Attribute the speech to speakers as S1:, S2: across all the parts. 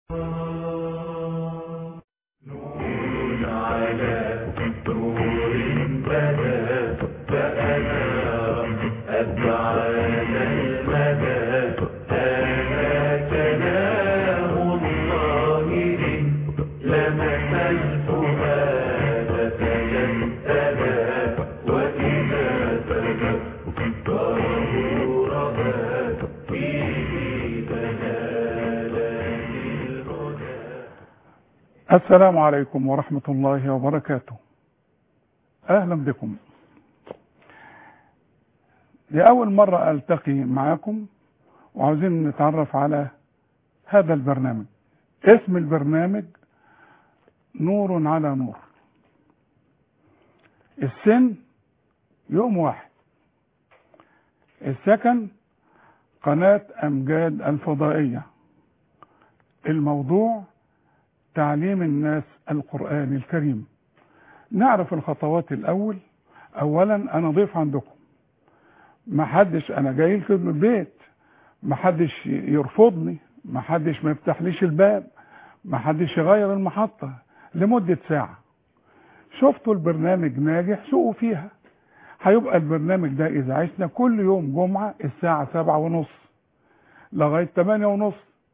S1: السلام عليكم ورحمة الله وبركاته أهلا بكم لأول مرة ألتقي معكم وعاوزين نتعرف على هذا البرنامج اسم البرنامج نور على نور السن يوم واحد السكن قناة أمجاد الفضائية الموضوع تعليم الناس القرآن الكريم نعرف الخطوات الأول أولا أنا ضيف عندكم ما حدش أنا جاي لكم من البيت ما حدش يرفضني ما حدش ما يفتحليش الباب ما حدش يغير المحطة لمدة ساعة شفتوا البرنامج ناجح سوقوا فيها هيبقى البرنامج ده إذا عشنا كل يوم جمعة الساعة سبعة ونص لغاية تمانية ونص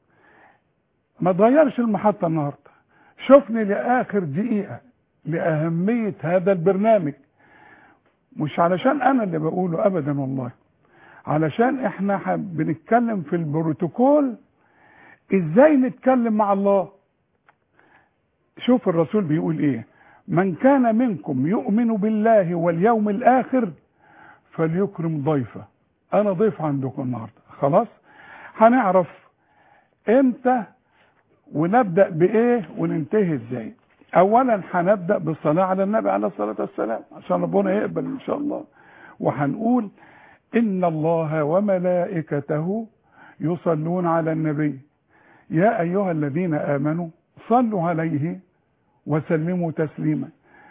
S1: ما تغيرش المحطة النهاردة شوفني لآخر دقيقة لأهمية هذا البرنامج مش علشان أنا اللي بقوله أبدا والله علشان احنا بنتكلم في البروتوكول ازاي نتكلم مع الله شوف الرسول بيقول ايه من كان منكم يؤمن بالله واليوم الاخر فليكرم ضيفه انا ضيف عندكم النهارده خلاص هنعرف امتى ونبدا بايه وننتهي ازاي اولا هنبدا بالصلاه على النبي عليه الصلاه والسلام عشان ربنا يقبل ان شاء الله وهنقول ان الله وملائكته يصلون على النبي يا ايها الذين امنوا صلوا عليه وسلموا تسليما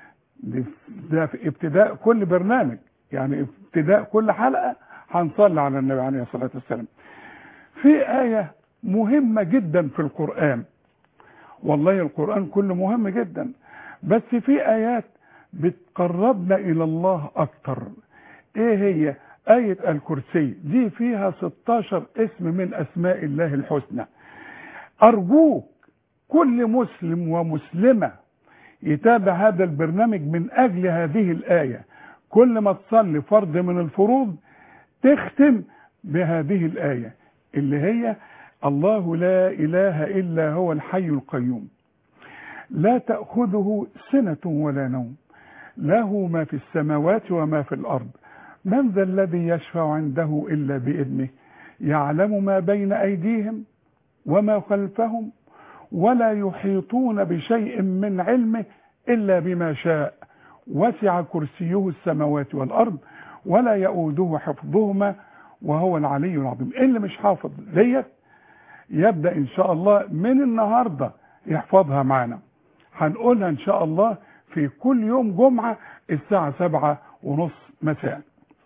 S1: ده في ابتداء كل برنامج يعني ابتداء كل حلقه هنصلي على النبي عليه الصلاه والسلام في ايه مهمه جدا في القران والله القران كله مهم جدا بس في ايات بتقربنا الى الله اكتر ايه هي آية الكرسي دي فيها 16 اسم من أسماء الله الحسنى أرجوك كل مسلم ومسلمة يتابع هذا البرنامج من أجل هذه الآية كل ما تصلي فرض من الفروض تختم بهذه الآية اللي هي الله لا إله إلا هو الحي القيوم لا تأخذه سنة ولا نوم له ما في السماوات وما في الأرض من ذا الذي يشفع عنده إلا بإذنه يعلم ما بين أيديهم وما خلفهم ولا يحيطون بشيء من علمه إلا بما شاء وسع كرسيه السماوات والأرض ولا يؤوده حفظهما وهو العلي العظيم اللي مش حافظ ديت يبدأ إن شاء الله من النهاردة يحفظها معنا هنقولها إن شاء الله في كل يوم جمعة الساعة سبعة ونص مساء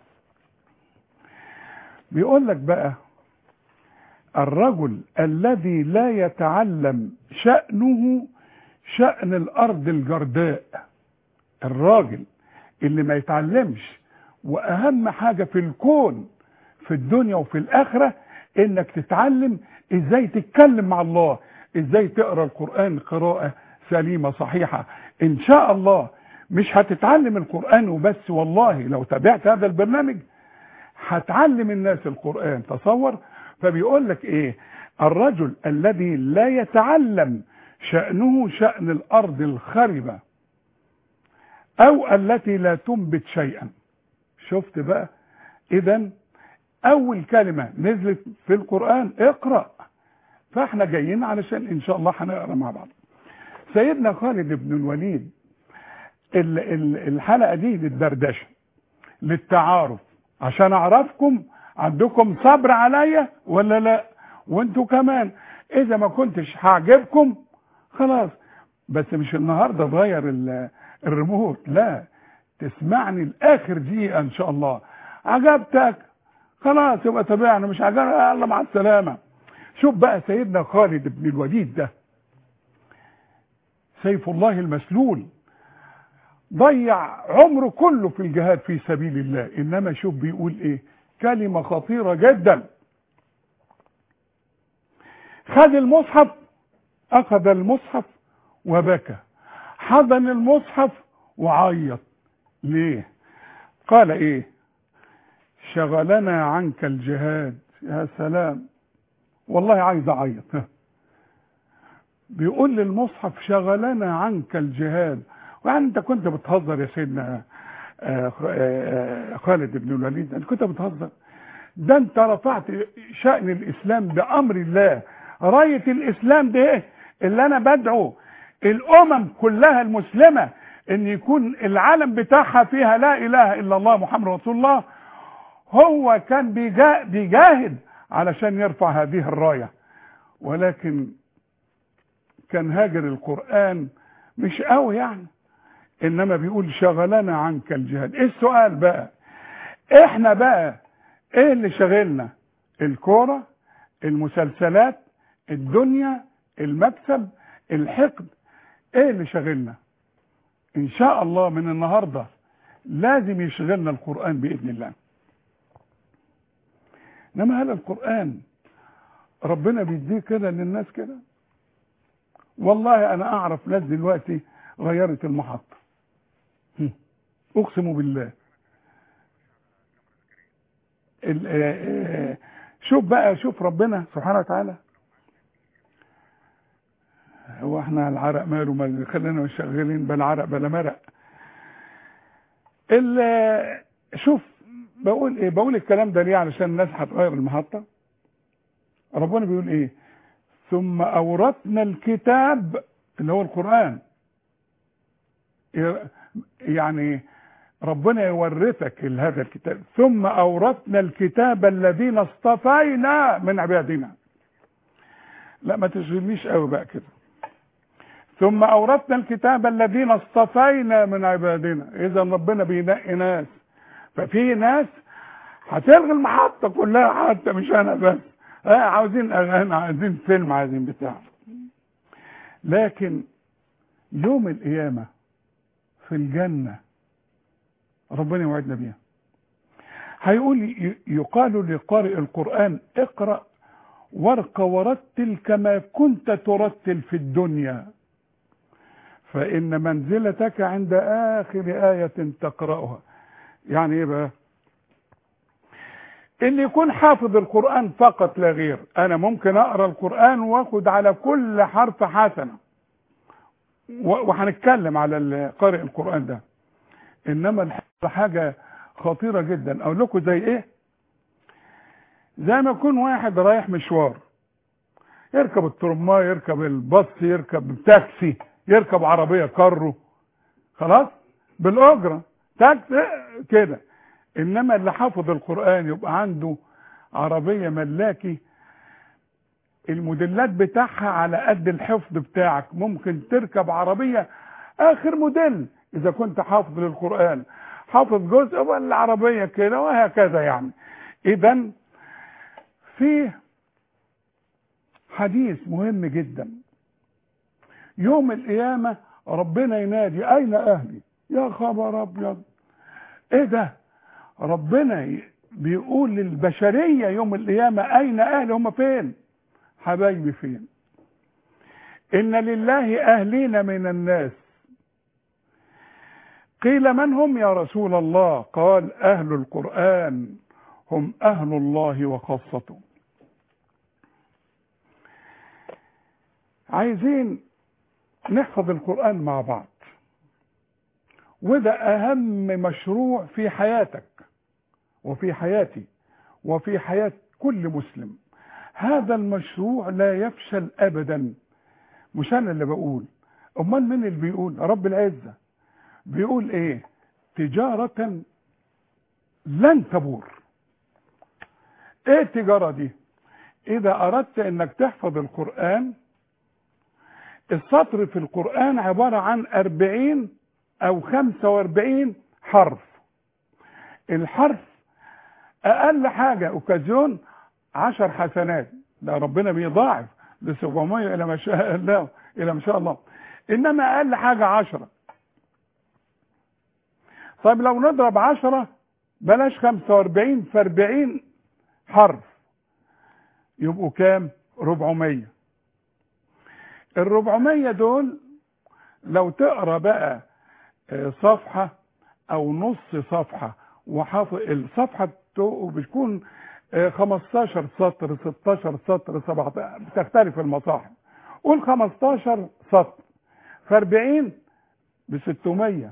S1: بيقول لك بقى الرجل الذي لا يتعلم شأنه شأن الأرض الجرداء الراجل اللي ما يتعلمش وأهم حاجة في الكون في الدنيا وفي الآخرة إنك تتعلم إزاي تتكلم مع الله إزاي تقرأ القرآن قراءة سليمة صحيحة إن شاء الله مش هتتعلم القرآن وبس والله لو تابعت هذا البرنامج هتعلم الناس القرآن تصور فبيقول لك ايه الرجل الذي لا يتعلم شأنه شأن الأرض الخربة أو التي لا تنبت شيئا شفت بقى إذا أول كلمة نزلت في القرآن اقرأ فاحنا جايين علشان إن شاء الله هنقرأ مع بعض سيدنا خالد بن الوليد الحلقة دي للدردشة للتعارف عشان اعرفكم عندكم صبر عليا ولا لا وانتوا كمان اذا ما كنتش هعجبكم خلاص بس مش النهارده تغير الريموت لا تسمعني لاخر دقيقه ان شاء الله عجبتك خلاص يبقى تابعنا مش عجبنا يلا مع السلامه شوف بقى سيدنا خالد بن الوليد ده سيف الله المسلول ضيع عمره كله في الجهاد في سبيل الله انما شوف بيقول ايه كلمة خطيرة جدا خد المصحف اخذ المصحف وبكى حضن المصحف وعيط ليه قال ايه شغلنا عنك الجهاد يا سلام والله عايز اعيط بيقول للمصحف شغلنا عنك الجهاد يعني انت كنت بتهزر يا سيدنا خالد بن الوليد انت كنت بتهزر ده انت رفعت شأن الاسلام بامر الله راية الاسلام ده اللي انا بدعو الامم كلها المسلمة ان يكون العالم بتاعها فيها لا اله الا الله محمد رسول الله هو كان بيجاهد علشان يرفع هذه الراية ولكن كان هاجر القرآن مش قوي يعني انما بيقول شغلنا عنك الجهاد ايه السؤال بقى احنا بقى ايه اللي شغلنا الكورة المسلسلات الدنيا المكسب الحقد ايه اللي شغلنا ان شاء الله من النهاردة لازم يشغلنا القرآن بإذن الله انما هل القرآن ربنا بيديه كده للناس كده والله انا اعرف ناس دلوقتي غيرت المحطة اقسم بالله شوف بقى شوف ربنا سبحانه وتعالى هو احنا العرق ماله ما خلينا مش شغالين بلا عرق بلا مرق شوف بقول ايه بقول الكلام ده ليه علشان الناس هتغير المحطة ربنا بيقول ايه ثم اورثنا الكتاب اللي هو القرآن يعني ربنا يورثك هذا الكتاب ثم اورثنا الكتاب الذين اصطفينا من عبادنا لا ما تشغلنيش قوي بقى كده ثم اورثنا الكتاب الذين اصطفينا من عبادنا اذا ربنا بينقي ناس ففي ناس هتلغي المحطة كلها حتى مش انا بس اه عاوزين اغاني عايزين فيلم عايزين بتاع لكن يوم القيامة في الجنة ربنا يوعدنا بيها هيقول يقال لقارئ القرآن اقرأ وارق ورتل كما كنت ترتل في الدنيا فإن منزلتك عند آخر آية تقرأها يعني ايه بقى اللي يكون حافظ القرآن فقط لا غير انا ممكن اقرا القرآن واخد على كل حرف حسنة وهنتكلم على قارئ القرآن ده انما الحفظ حاجة خطيرة جدا اقول لكم زي ايه زي ما يكون واحد رايح مشوار يركب الترماي يركب الباص يركب تاكسي يركب عربية كارو خلاص بالاجرة تاكسي كده انما اللي حافظ القرآن يبقى عنده عربية ملاكي الموديلات بتاعها على قد الحفظ بتاعك ممكن تركب عربية اخر موديل اذا كنت حافظ للقرآن حافظ جزء ولا عربية كده وهكذا يعني اذا في حديث مهم جدا يوم القيامة ربنا ينادي اين اهلي يا خبر ابيض ايه ده ربنا بيقول للبشرية يوم القيامة اين اهلي هم فين حبايبي فين ان لله اهلين من الناس قيل من هم يا رسول الله قال اهل القرآن هم اهل الله وخاصته عايزين نحفظ القرآن مع بعض وده اهم مشروع في حياتك وفي حياتي وفي حياة كل مسلم هذا المشروع لا يفشل ابدا مش انا اللي بقول امال مين اللي بيقول رب العزة بيقول ايه تجارة لن تبور ايه التجارة دي اذا اردت انك تحفظ القرآن السطر في القرآن عبارة عن اربعين او خمسة واربعين حرف الحرف اقل حاجة اوكازيون عشر حسنات ده ربنا بيضاعف ل 700 الى ما شاء الله الى ما شاء الله انما اقل حاجة عشرة طيب لو نضرب عشرة بلاش خمسة واربعين في اربعين حرف يبقوا كام ربعمية الربعمية دول لو تقرا بقى صفحة او نص صفحة وحافظ الصفحة بتكون 15 سطر 16 سطر 17 بتختلف المصاحف قول 15 سطر ف 40 ب 600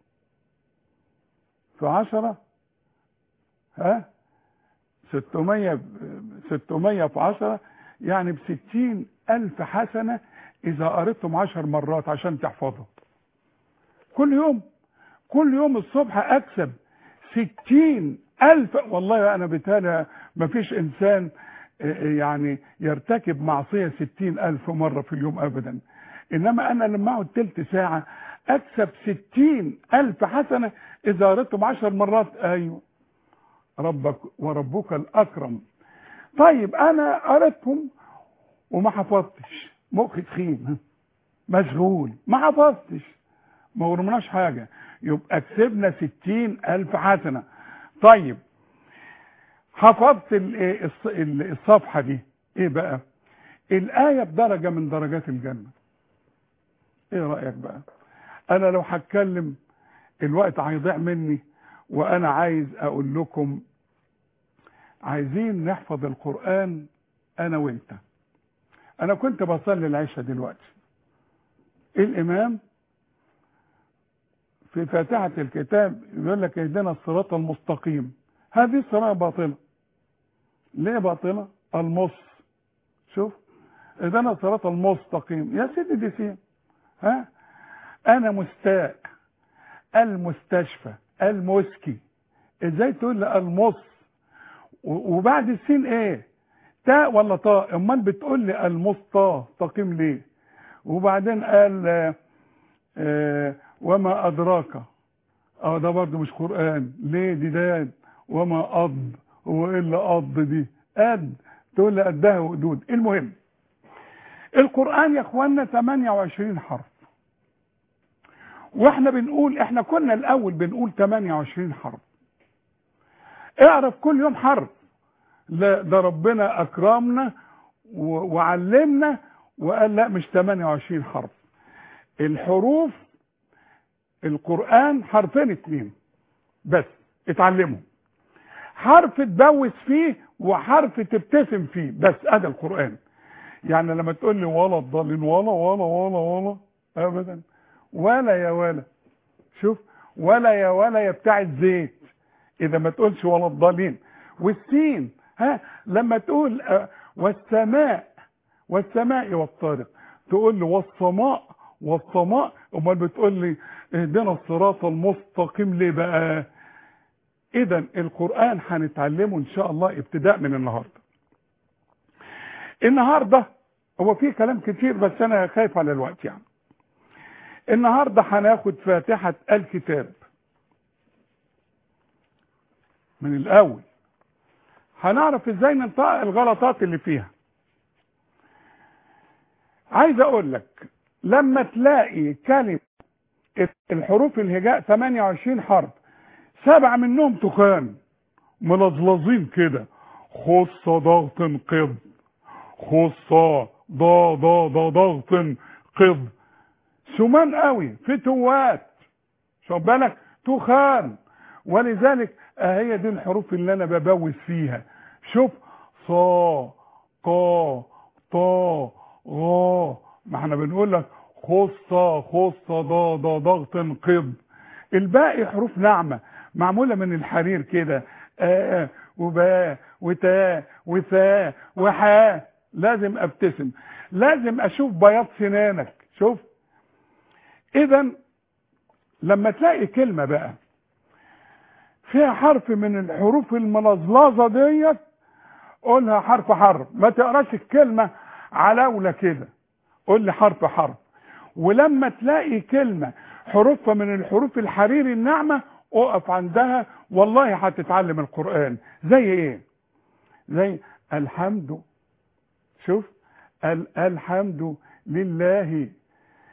S1: في 10 ها 600 600 في 10 يعني ب 60 ألف حسنة إذا قريتهم 10 مرات عشان تحفظهم كل يوم كل يوم الصبح أكسب 60 ألف والله أنا بالتالي ما فيش إنسان يعني يرتكب معصية 60 ألف مرة في اليوم أبدا إنما أنا لما أقعد تلت ساعة أكسب 60 ألف حسنة إذا قريتهم 10 مرات أيوه ربك وربك الأكرم طيب أنا قريتهم وما حفظتش مخي تخين مشغول ما حفظتش ما ورمناش حاجة يبقى كسبنا ستين ألف حسنة طيب حفظت الصفحة دي ايه بقى الآية بدرجة من درجات الجنة ايه رأيك بقى انا لو هتكلم الوقت هيضيع مني وانا عايز اقول لكم عايزين نحفظ القرآن انا وانت انا كنت بصلي العشاء دلوقتي الامام في فاتحة الكتاب يقول لك اهدنا الصراط المستقيم هذه الصراط باطلة ليه باطلة المص شوف اهدنا الصراط المستقيم يا سيدي دي سين ها انا مستاء المستشفى المسكي ازاي تقول لي المص وبعد السين ايه تاء ولا طاء امال بتقول لي المسطى تقيم ليه وبعدين قال آه آه وما أدراك اه ده برضه مش قرآن ليه دي داد وما قض هو ايه اللي قض دي قد تقول لي قدها وقدود المهم القرآن يا اخوانا 28 حرف واحنا بنقول احنا كنا الاول بنقول 28 حرف اعرف كل يوم حرف لا ده ربنا اكرمنا وعلمنا وقال لا مش 28 حرف الحروف القرآن حرفين اتنين بس اتعلموا حرف تبوس فيه وحرف تبتسم فيه بس ادي القرآن يعني لما تقول لي ولا الضالين ولا ولا ولا ولا ابدا ولا يا ولا شوف ولا يا ولا يا بتاع الزيت اذا ما تقولش ولا الضالين والسين ها لما تقول والسماء والسماء والطارق تقول لي والسماء والسماء امال بتقول لي اهدنا الصراط المستقيم ليه بقى اذا القران هنتعلمه ان شاء الله ابتداء من النهارده النهارده هو في كلام كتير بس انا خايف على الوقت يعني النهارده هناخد فاتحه الكتاب من الاول هنعرف ازاي ننطق الغلطات اللي فيها عايز اقول لك لما تلاقي كلمة الحروف الهجاء 28 حرف سبعة منهم تخان ملظلظين كده خص ضغط قض خص ضا ضا ضا ضغط قض سمان قوي فتوات شوف بالك تخان ولذلك هي دي الحروف اللي انا ببوس فيها شوف صا قا طا غا ما احنا بنقول لك خصة خصة ضا ضا ضغط قض الباقي حروف ناعمة معمولة من الحرير كده آه وباء وتاء وثاء وحاء لازم ابتسم لازم اشوف بياض سنانك شوف اذا لما تلاقي كلمة بقى فيها حرف من الحروف الملظلظة ديت قولها حرف حرف ما تقراش الكلمة علاولة كده قول لي حرف حرف ولما تلاقي كلمة حروفها من الحروف الحرير الناعمة اقف عندها والله هتتعلم القرآن زي ايه زي الحمد شوف ال الحمد لله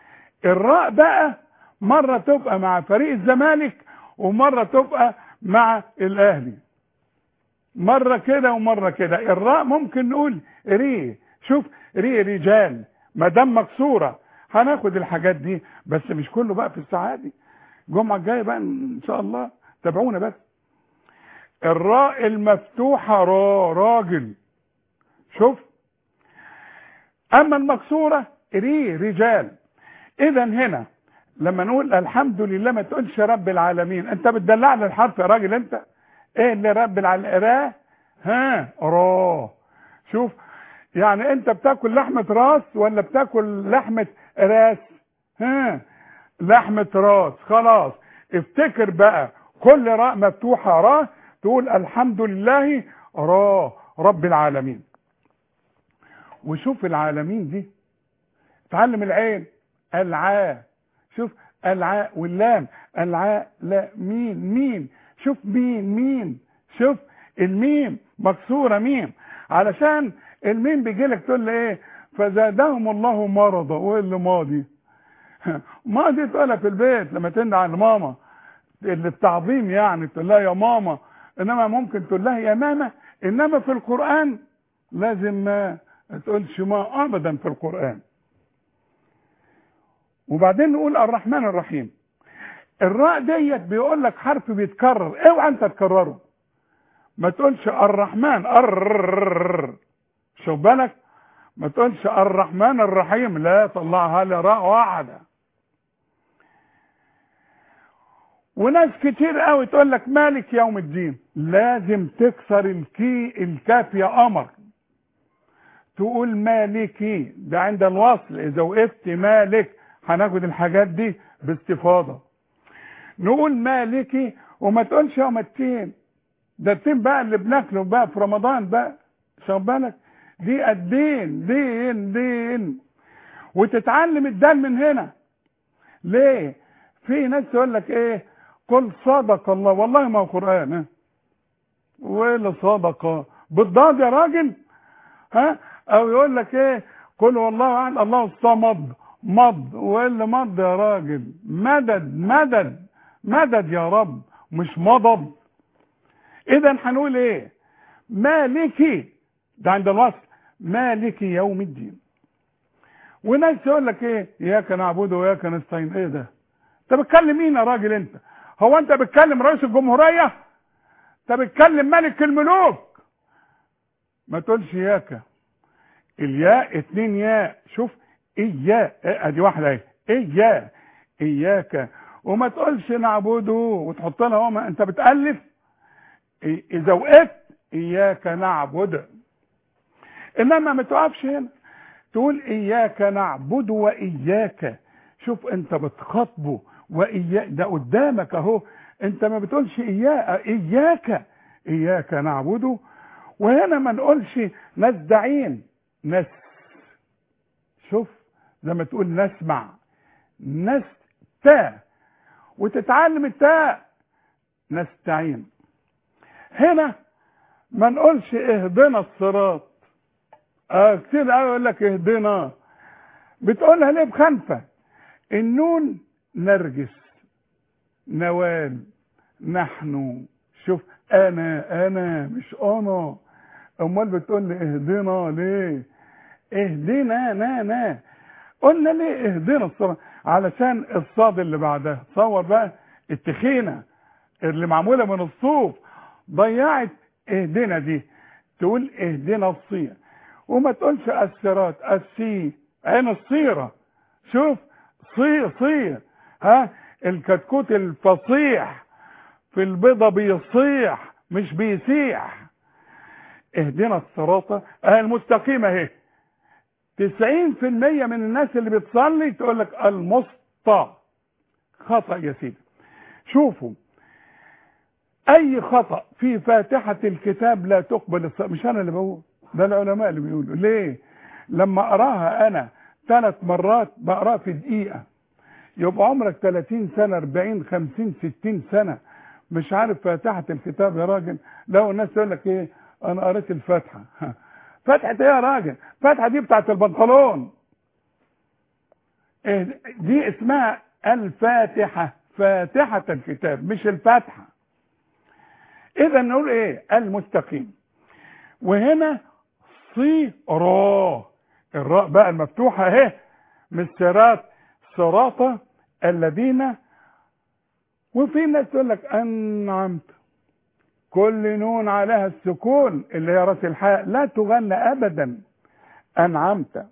S1: الراء بقى مرة تبقى مع فريق الزمالك ومرة تبقى مع الاهلي مرة كده ومرة كده الراء ممكن نقول ري شوف ري رجال ما دام مكسورة هناخد الحاجات دي بس مش كله بقى في الساعة دي الجمعة الجاية بقى ان شاء الله تابعونا بس الراء المفتوحة را راجل شوف اما المكسورة ري رجال اذا هنا لما نقول الحمد لله ما تقولش رب العالمين انت بتدلعنا الحرف يا راجل انت ايه اللي رب العالمين را ها را شوف يعني انت بتاكل لحمة راس ولا بتاكل لحمة راس ها لحمة راس خلاص افتكر بقى كل راء مفتوحة را تقول الحمد لله را رب العالمين وشوف العالمين دي تعلم العين العاء شوف العاء واللام العاء لا مين مين شوف مين مين شوف الميم مكسورة ميم علشان الميم بيجي لك تقول لي ايه فزادهم الله مرضا وايه اللي ماضي ماضي تقولها في البيت لما تندى على ماما اللي التعظيم يعني تقول لها يا ماما انما ممكن تقول لها يا ماما انما في القرآن لازم ما تقولش ما ابدا في القرآن وبعدين نقول الرحمن الرحيم الراء ديت بيقول لك حرف بيتكرر اوعى انت تكرره ما تقولش الرحمن ار شوف بالك ما تقولش الرحمن الرحيم لا طلعها لراء واحده وناس كتير قوي تقول لك مالك يوم الدين لازم تكسر الكي الكاف يا قمر تقول مالكي ده عند الوصل اذا وقفت مالك هناخد الحاجات دي باستفاضه نقول مالكي وما تقولش يوم التين ده التين بقى اللي بناكله بقى في رمضان بقى شوف بالك دي الدين دين دين وتتعلم الدال من هنا ليه في ناس تقول لك ايه قل صدق الله والله ما هو قران ها واللي صدق بالضاد يا راجل ها او يقول لك ايه قل والله اعلم الله الصمد مض واللي مض يا راجل مدد مدد مدد يا رب مش مضض اذا هنقول ايه مالكي ده عند الوصل مالكي يوم الدين وناس يقول لك ايه اياك نعبد واياك نستعين ايه ده انت بتكلم مين يا راجل انت هو انت بتكلم رئيس الجمهوريه انت بتكلم ملك الملوك ما تقولش اياك الياء اتنين ياء شوف اياك ادي واحده اهي اياك اياك وما تقولش نعبده وتحط لها هو انت بتالف اذا وقفت اياك نعبد انما ما تقفش هنا تقول اياك نعبد واياك شوف انت بتخاطبه واياك ده قدامك اهو انت ما بتقولش اياك اياك اياك نعبده وهنا ما نقولش نستعين نس شوف زي ما تقول نسمع نستا وتتعلم التاء نستعين هنا ما نقولش اهدنا الصراط اه كتير قوي يقول لك اهدنا بتقولها ليه بخنفه النون نرجس نوال نحن شوف انا انا مش انا امال بتقول لي اهدنا ليه اهدنا نا نا قلنا ليه اهدنا الصراط علشان الصاد اللي بعدها تصور بقى التخينه اللي معموله من الصوف ضيعت اهدنا دي تقول اهدنا الصير وما تقولش الصراط السي عين الصيره شوف صير صير ها الكتكوت الفصيح في البيضة بيصيح مش بيسيح اهدنا الصراط المستقيمة اهي تسعين في المية من الناس اللي بتصلي تقول لك المسطى خطأ يا سيدي شوفوا اي خطأ في فاتحة الكتاب لا تقبل الصلاة مش انا اللي بقول ده العلماء اللي بيقولوا ليه لما اقراها انا ثلاث مرات بقراها في دقيقة يبقى عمرك 30 سنة 40 50 60 سنة مش عارف فاتحة الكتاب يا راجل لو الناس تقول لك ايه انا قريت الفاتحة فتحة ايه يا راجل فتحة دي بتاعت البنطلون إيه دي اسمها الفاتحة فاتحة الكتاب مش الفاتحة اذا نقول ايه المستقيم وهنا صراط الراء بقى المفتوحة اهي مش صراط صراط الذين وفي ناس تقول لك انعمت كل نون عليها السكون اللي هي راس الحاء لا تغنى ابدا انعمت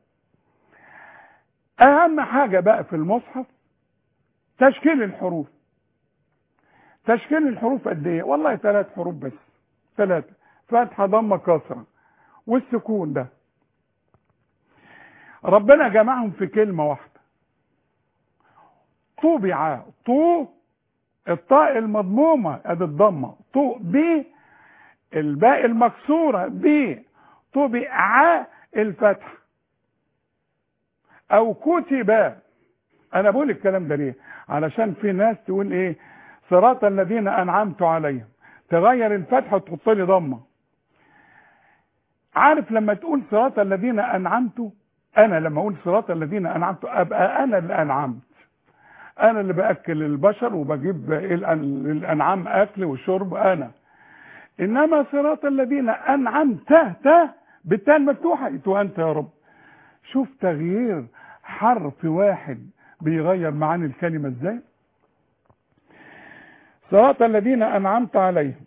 S1: اهم حاجة بقى في المصحف تشكيل الحروف تشكيل الحروف قد ايه والله ثلاث حروف بس ثلاثة فتحة ضمة كسرة والسكون ده ربنا جمعهم في كلمة واحدة طوبع طو الطاء المضمومة ادي الضمة طو ب الباء المكسورة ب طبع الفتح او كتب انا بقول الكلام ده ليه علشان في ناس تقول ايه صراط الذين انعمت عليهم تغير الفتحه وتحط لي ضمه عارف لما تقول صراط الذين انعمت انا لما اقول صراط الذين انعمت ابقى انا اللي انعمت انا اللي باكل البشر وبجيب الانعام اكل وشرب انا انما صراط الذين انعمت ت بالتاء المفتوحه انت يا رب شوف تغيير حرف واحد بيغير معاني الكلمة ازاي صراط الذين انعمت عليهم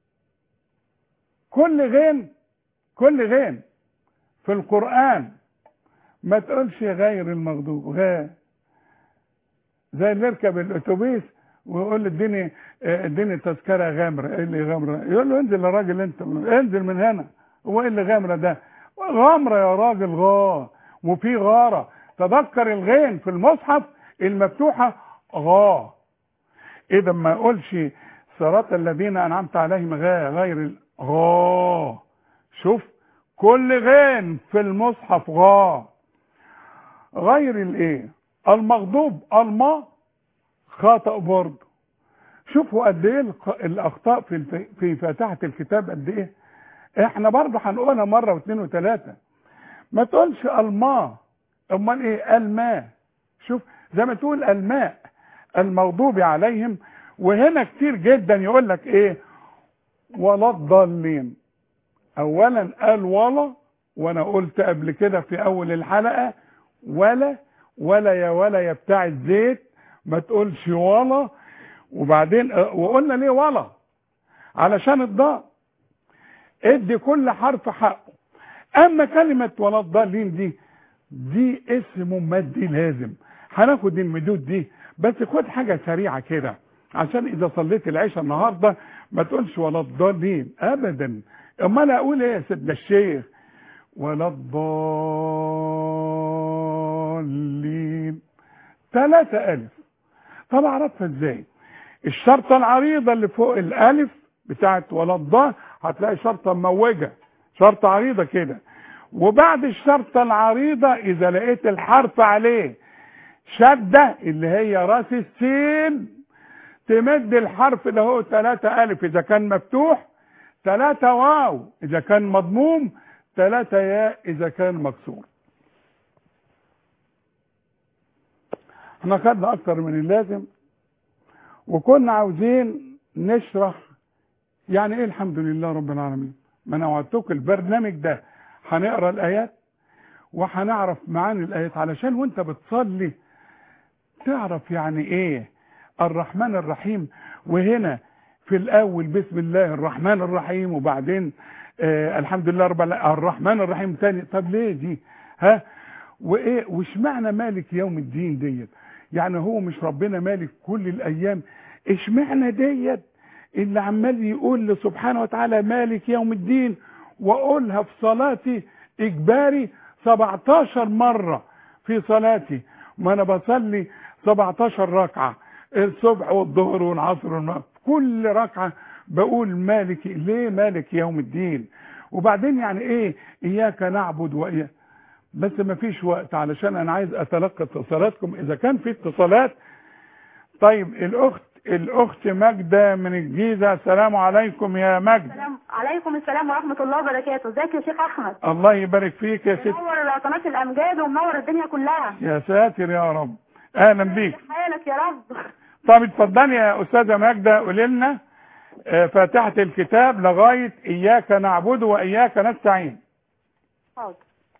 S1: كل غين كل غين في القرآن ما تقولش غير المغضوب غا زي اللي يركب الاتوبيس ويقول له اديني اديني تذكره غامره ايه اللي غامره يقول له انزل يا راجل انت انزل من هنا هو ايه اللي غامره ده غامره يا راجل غا وفي غاره تذكر الغين في المصحف المفتوحة غا اذا ما اقولش صراط الذين انعمت عليهم غا غير غا شوف كل غين في المصحف غا غير الايه المغضوب الما خطأ برضه شوفوا قد ايه الاخطاء في في فاتحه الكتاب قد ايه احنا برضه هنقولها مره واثنين وثلاثه ما تقولش الماء امال ايه الماء شوف زي ما تقول الماء المغضوب عليهم وهنا كتير جدا يقول لك ايه ولا الضالين اولا قال ولا وانا قلت قبل كده في اول الحلقه ولا ولا يا ولا يا بتاع الزيت ما تقولش ولا وبعدين وقلنا ليه ولا علشان الضاء ادي كل حرف حقه اما كلمة ولا الضالين دي دي اسم مادي لازم هناخد المدود دي بس خد حاجة سريعة كده عشان اذا صليت العشاء النهاردة ما تقولش ولا الضالين ابدا امال اقول ايه يا سيدنا الشيخ ولا الضالين ثلاثة الف طب اعرفها ازاي الشرطة العريضة اللي فوق الالف بتاعت ولا الضال هتلاقي شرطة مموجة شرطة عريضة كده وبعد الشرطة العريضة اذا لقيت الحرف عليه شدة اللي هي راس السين تمد الحرف ده هو ثلاثة الف اذا كان مفتوح ثلاثة واو اذا كان مضموم ثلاثة ياء اذا كان مكسور احنا خدنا اكتر من اللازم وكنا عاوزين نشرح يعني ايه الحمد لله رب العالمين ما انا وعدتك البرنامج ده هنقرا الايات وهنعرف معاني الايات علشان وانت بتصلي تعرف يعني ايه الرحمن الرحيم وهنا في الاول بسم الله الرحمن الرحيم وبعدين آه الحمد لله رب العالمين الرحمن الرحيم تاني طب ليه دي ها وايه وش معنى مالك يوم الدين ديت يعني هو مش ربنا مالك كل الايام اشمعنى ديت اللي عمال يقول سبحانه وتعالى مالك يوم الدين واقولها في صلاتي اجباري 17 مرة في صلاتي ما انا بصلي 17 ركعة الصبح والظهر والعصر والمغرب كل ركعة بقول مالك ليه مالك يوم الدين وبعدين يعني ايه اياك نعبد واياك بس ما فيش وقت علشان انا عايز اتلقى اتصالاتكم اذا كان في اتصالات طيب الاخت الاخت ماجده من الجيزه السلام عليكم يا مجد
S2: السلام عليكم السلام ورحمة الله وبركاته ازيك يا شيخ احمد
S1: الله يبارك فيك يا ست
S2: منور قناة الامجاد ومنور الدنيا كلها
S1: يا ساتر يا رب اهلا بيك
S2: كيف حالك يا رب
S1: طب اتفضلي يا استاذه ماجده قولي لنا آه، فاتحه الكتاب لغايه اياك نعبد واياك نستعين
S2: حاضر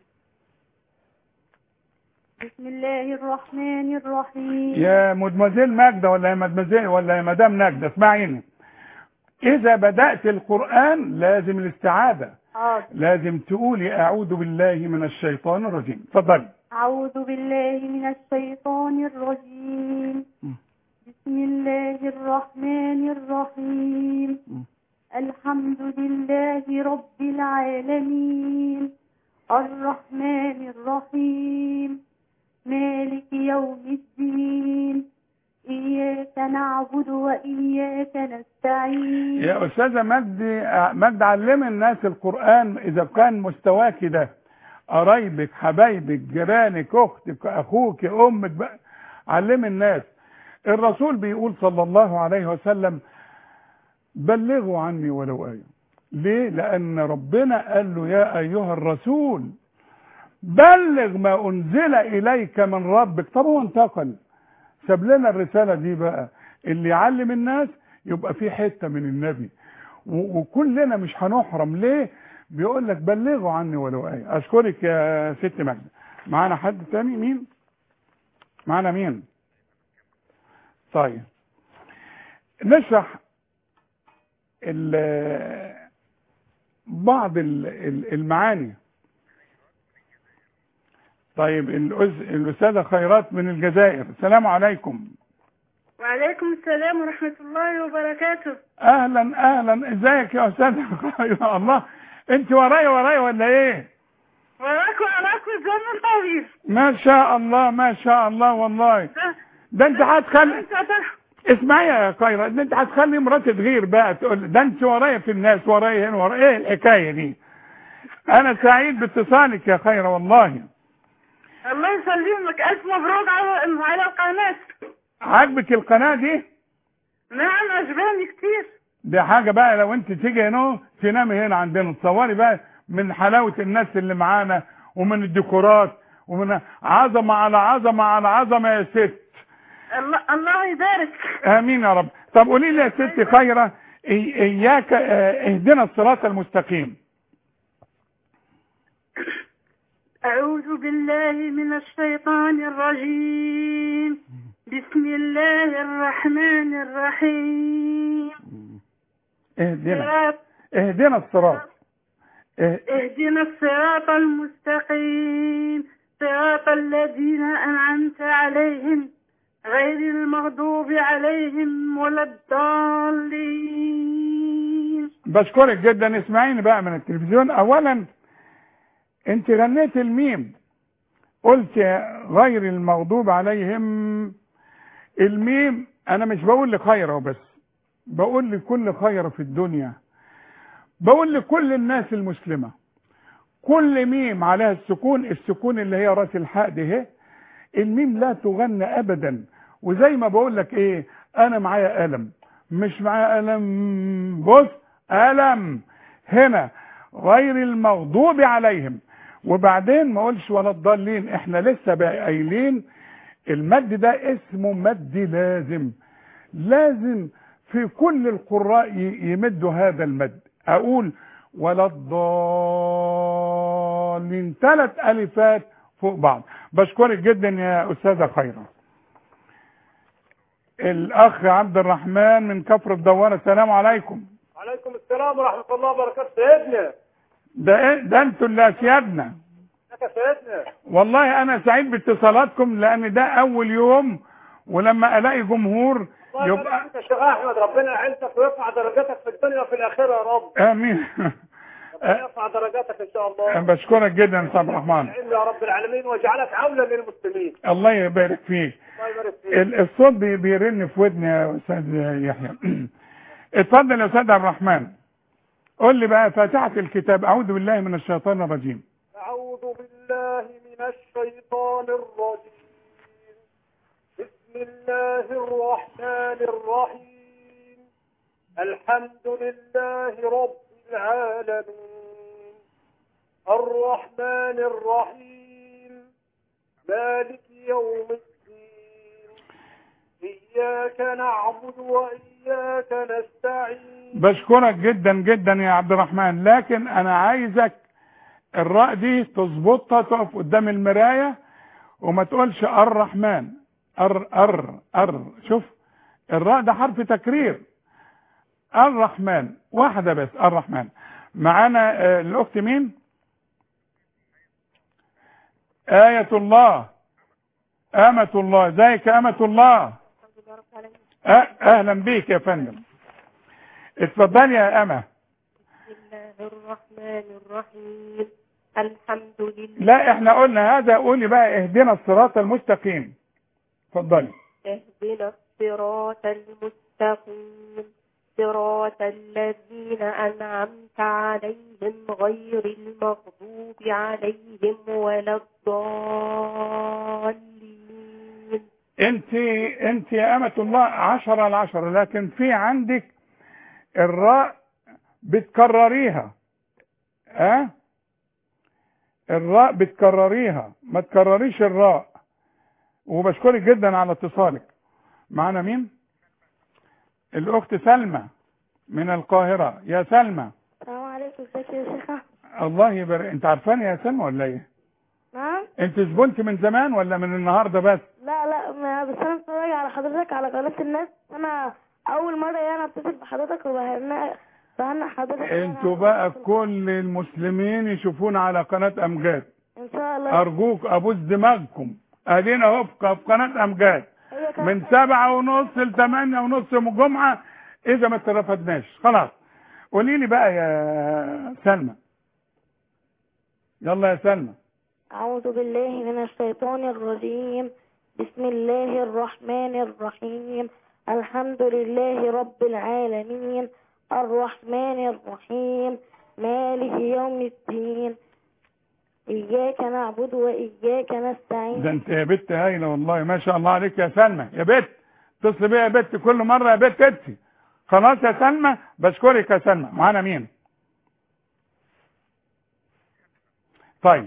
S2: بسم الله الرحمن الرحيم
S1: يا مدمزيل ماجده ولا يا مدمزيل ولا يا مدام ناجده اسمعيني اذا بدات القران لازم الاستعاذه
S2: حاضر
S1: لازم تقولي اعوذ بالله من الشيطان الرجيم اتفضلي
S2: أعوذ بالله من الشيطان الرجيم
S1: م.
S2: بسم الله الرحمن الرحيم
S1: م.
S2: الحمد لله رب العالمين الرحمن الرحيم مالك يوم الدين إياك نعبد وإياك نستعين
S1: يا استاذه مجدي مجد علم الناس القران اذا كان مستواك ده قرايبك حبايبك جيرانك اختك اخوك امك بقى علم الناس الرسول بيقول صلى الله عليه وسلم بلغوا عني ولو آية ليه لأن ربنا قال له يا أيها الرسول بلغ ما أنزل إليك من ربك طب هو انتقل ساب لنا الرسالة دي بقى اللي يعلم الناس يبقى في حتة من النبي و- وكلنا مش هنحرم ليه بيقول لك بلغوا عني ولو آية أشكرك يا ست مجد معانا حد تاني مين معانا مين طيب نشرح ال- بعض ال- ال- المعاني طيب الأز- الأستاذة خيرات من الجزائر السلام عليكم
S2: وعليكم السلام ورحمة الله وبركاته
S1: اهلا اهلا ازيك يا استاذ يا الله انت ورايا ورايا ولا ايه
S2: وراك وراك الزمن طويل
S1: ما شاء الله ما شاء الله والله ده انت هتخلي اسمعي يا خيرة ده انت هتخلي مراتي تغير بقى تقول ده انت ورايا في الناس ورايا هنا ورايا ايه الحكايه دي انا سعيد باتصالك يا خيرة والله
S2: الله يسلمك ألف مبروك على على القناة
S1: عاجبك القناه دي
S2: نعم عجباني كتير
S1: دي حاجه بقى لو انت تيجي هنا تنامي هنا عندنا تصوري بقى من حلاوه الناس اللي معانا ومن الديكورات ومن عظمه على عظمه على عظمه يا ست
S2: الله الله يبارك
S1: امين يا رب طب قولي لي يا ست خيره إي- اياك اه، اهدنا الصراط المستقيم
S2: أعوذ بالله من الشيطان الرجيم بسم الله الرحمن الرحيم
S1: اهدنا
S2: صراط-
S1: اهدنا الصراط اه-
S2: اهدنا الصراط المستقيم صراط الذين أنعمت عليهم غير المغضوب عليهم ولا الضالين
S1: بشكرك جدا اسمعيني بقى من التلفزيون اولا انت غنيت الميم قلت غير المغضوب عليهم الميم انا مش بقول لخيره وبس بقول لكل خير في الدنيا بقول لكل الناس المسلمه كل ميم عليها السكون السكون اللي هي راس الحاء دي اهي الميم لا تغنى ابدا وزي ما بقول لك ايه انا معايا قلم مش معايا قلم بص قلم هنا غير المغضوب عليهم وبعدين ما اقولش ولا الضالين احنا لسه بقى قايلين المد ده اسمه مد لازم لازم في كل القراء ي- يمدوا هذا المد اقول ولا الضالين ثلاث الفات فوق بعض بشكرك جدا يا استاذه خيره الاخ عبد الرحمن من كفر الدوار السلام عليكم
S3: عليكم السلام ورحمة الله وبركاته سيدنا
S1: ده إيه؟ ده انتوا اللي اسيادنا
S3: لك يا سيدنا
S1: والله انا سعيد باتصالاتكم لان ده اول يوم ولما الاقي جمهور
S3: الله
S1: يبقى
S3: يبارك فيك يا شيخ أحمد ربنا يعزك ويرفع درجاتك في الدنيا وفي الآخرة يا رب
S1: امين
S3: ربنا يرفع درجاتك إن شاء الله
S1: بشكرك جدا يا استاذ عبد الرحمن
S3: العلم يا رب العالمين واجعلك عونا للمسلمين
S1: الله يبارك فيك
S3: الله يبارك فيك
S1: ال- الصوت بي- بيرن في ودني يا استاذ يحيى اتفضل يا استاذ عبد الرحمن قول لي بقى فاتحه الكتاب اعوذ بالله من الشيطان الرجيم
S3: أعوذ بالله من الشيطان الرجيم بسم الله الرحمن الرحيم الحمد لله رب العالمين الرحمن الرحيم مالك يوم الدين إياك نعبد وإياك نستعين
S1: بشكرك جدا جدا يا عبد الرحمن لكن انا عايزك الراء دي تظبطها تقف قدام المراية وما تقولش الرحمن ار ار ار شوف الراء ده حرف تكرير الرحمن واحدة بس الرحمن معانا آه، الاخت مين آية الله آمة الله ازيك يا آمة الله أه- اهلا بيك يا فندم اتفضلي يا أمة
S4: بسم الله الرحمن الرحيم الحمد لله
S1: لا احنا قلنا هذا قولي بقى اهدنا الصراط المستقيم اتفضلي
S4: اهدنا الصراط المستقيم صراط الذين أنعمت عليهم غير المغضوب عليهم ولا الضالين
S1: انت انت يا امة الله عشرة على عشرة لكن في عندك الراء بتكرريها اه الراء بتكرريها ما تكرريش الراء وبشكرك جدا على اتصالك معانا مين الاخت سلمى من القاهرة يا سلمى
S2: السلام عليكم ازيك يا شيخة
S1: الله يبارك انت عارفاني يا سلمى ولا ايه
S2: نعم
S1: انت زبونت من زمان ولا من النهارده بس
S2: لا لا ما بس انا بتفرج على حضرتك على قناة الناس انا اول مرة يعني اتصل بحضرتك وبهنئ بهنئ حضرتك
S1: انتوا بقى كل المسلمين يشوفونا على قناة امجاد
S2: ان شاء الله
S1: ارجوك ابوس دماغكم ادينا اهو في في قناة امجاد
S2: هي كانت-
S1: من سبعة ونص لثمانية ونص يوم الجمعة اذا ما اترفدناش خلاص قولي لي بقى يا سلمى يلا يا سلمى
S2: أعوذ بالله من الشيطان الرجيم بسم الله الرحمن الرحيم الحمد لله رب العالمين الرحمن الرحيم مالك يوم الدين إياك نعبد وإياك نستعين
S1: ده انت يا بت هايله والله ما شاء الله عليك يا سلمى يا بت اتصل بيا يا بت كل مره يا بت انت خلاص يا سلمى بشكرك يا سلمى معانا مين طيب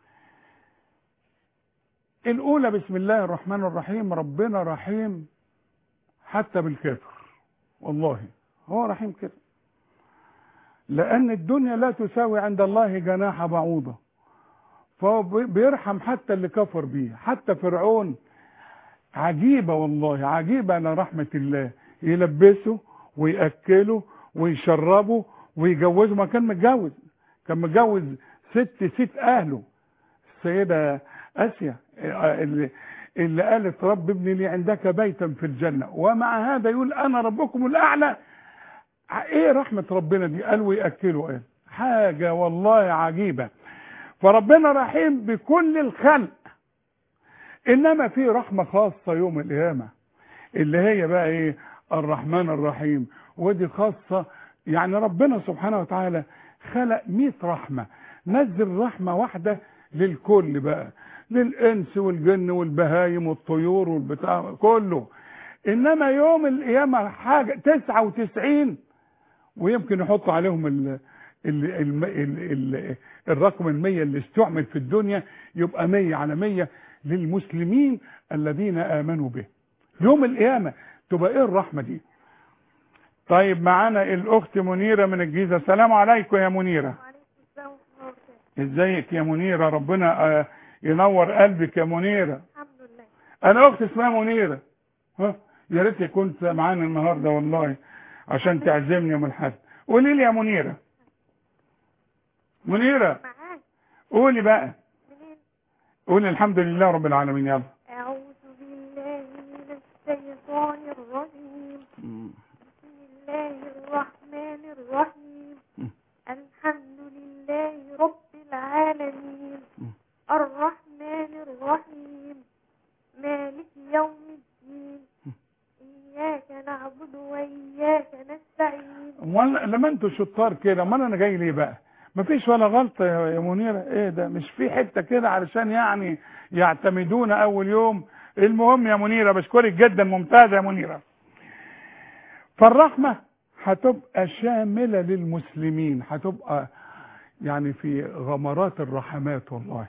S1: الاولى بسم الله الرحمن الرحيم ربنا رحيم حتى بالكافر والله هو رحيم كده لان الدنيا لا تساوي عند الله جناح بعوضه فهو بي- بيرحم حتى اللي كفر بيه حتى فرعون عجيبة والله عجيبة على رحمة الله يلبسه ويأكله ويشربه ويجوزه ما كان متجوز كان متجوز ست ست أهله السيدة آسيا اللي, اللي قالت رب ابني لي عندك بيتا في الجنة ومع هذا يقول أنا ربكم الأعلى ايه رحمة ربنا دي قال ويأكله قال حاجة والله عجيبة فربنا رحيم بكل الخلق انما في رحمة خاصة يوم القيامة اللي هي بقى ايه الرحمن الرحيم ودي خاصة يعني ربنا سبحانه وتعالى خلق 100 رحمة نزل رحمة واحدة للكل بقى للانس والجن والبهايم والطيور والبتاع كله انما يوم القيامة حاجة 99 ويمكن يحطوا عليهم ال ال ال ال ال الرقم المية اللي استعمل في الدنيا يبقى مية على مية للمسلمين الذين آمنوا به يوم القيامة تبقى ايه الرحمة دي طيب معانا الاخت منيرة من الجيزة السلام عليكم يا منيرة ازيك يا منيرة ربنا آه، ينور قلبك يا منيرة
S4: الحمد لله
S1: انا اخت اسمها منيرة ها يا ريت كنت معانا النهارده والله عشان تعزمني يوم الاحد قولي لي يا منيرة منيرة
S4: معاك
S1: قولي بقى
S4: منين
S1: قولي الحمد لله رب العالمين يلا
S4: أعوذ بالله من الشيطان الرجيم بسم الله الرحمن الرحيم
S1: مم.
S4: الحمد لله رب العالمين
S1: مم.
S4: الرحمن الرحيم مالك يوم الدين إياك نعبد وإياك نستعين
S1: ولا لما انتوا شطار كده امال انا جاي ليه بقى مفيش ولا غلطه يا يا منيره ايه ده مش في حته كده علشان يعني يعتمدون اول يوم المهم يا منيرة بشكرك جدا ممتازة يا منيرة فالرحمة هتبقى شاملة للمسلمين هتبقى يعني في غمرات الرحمات والله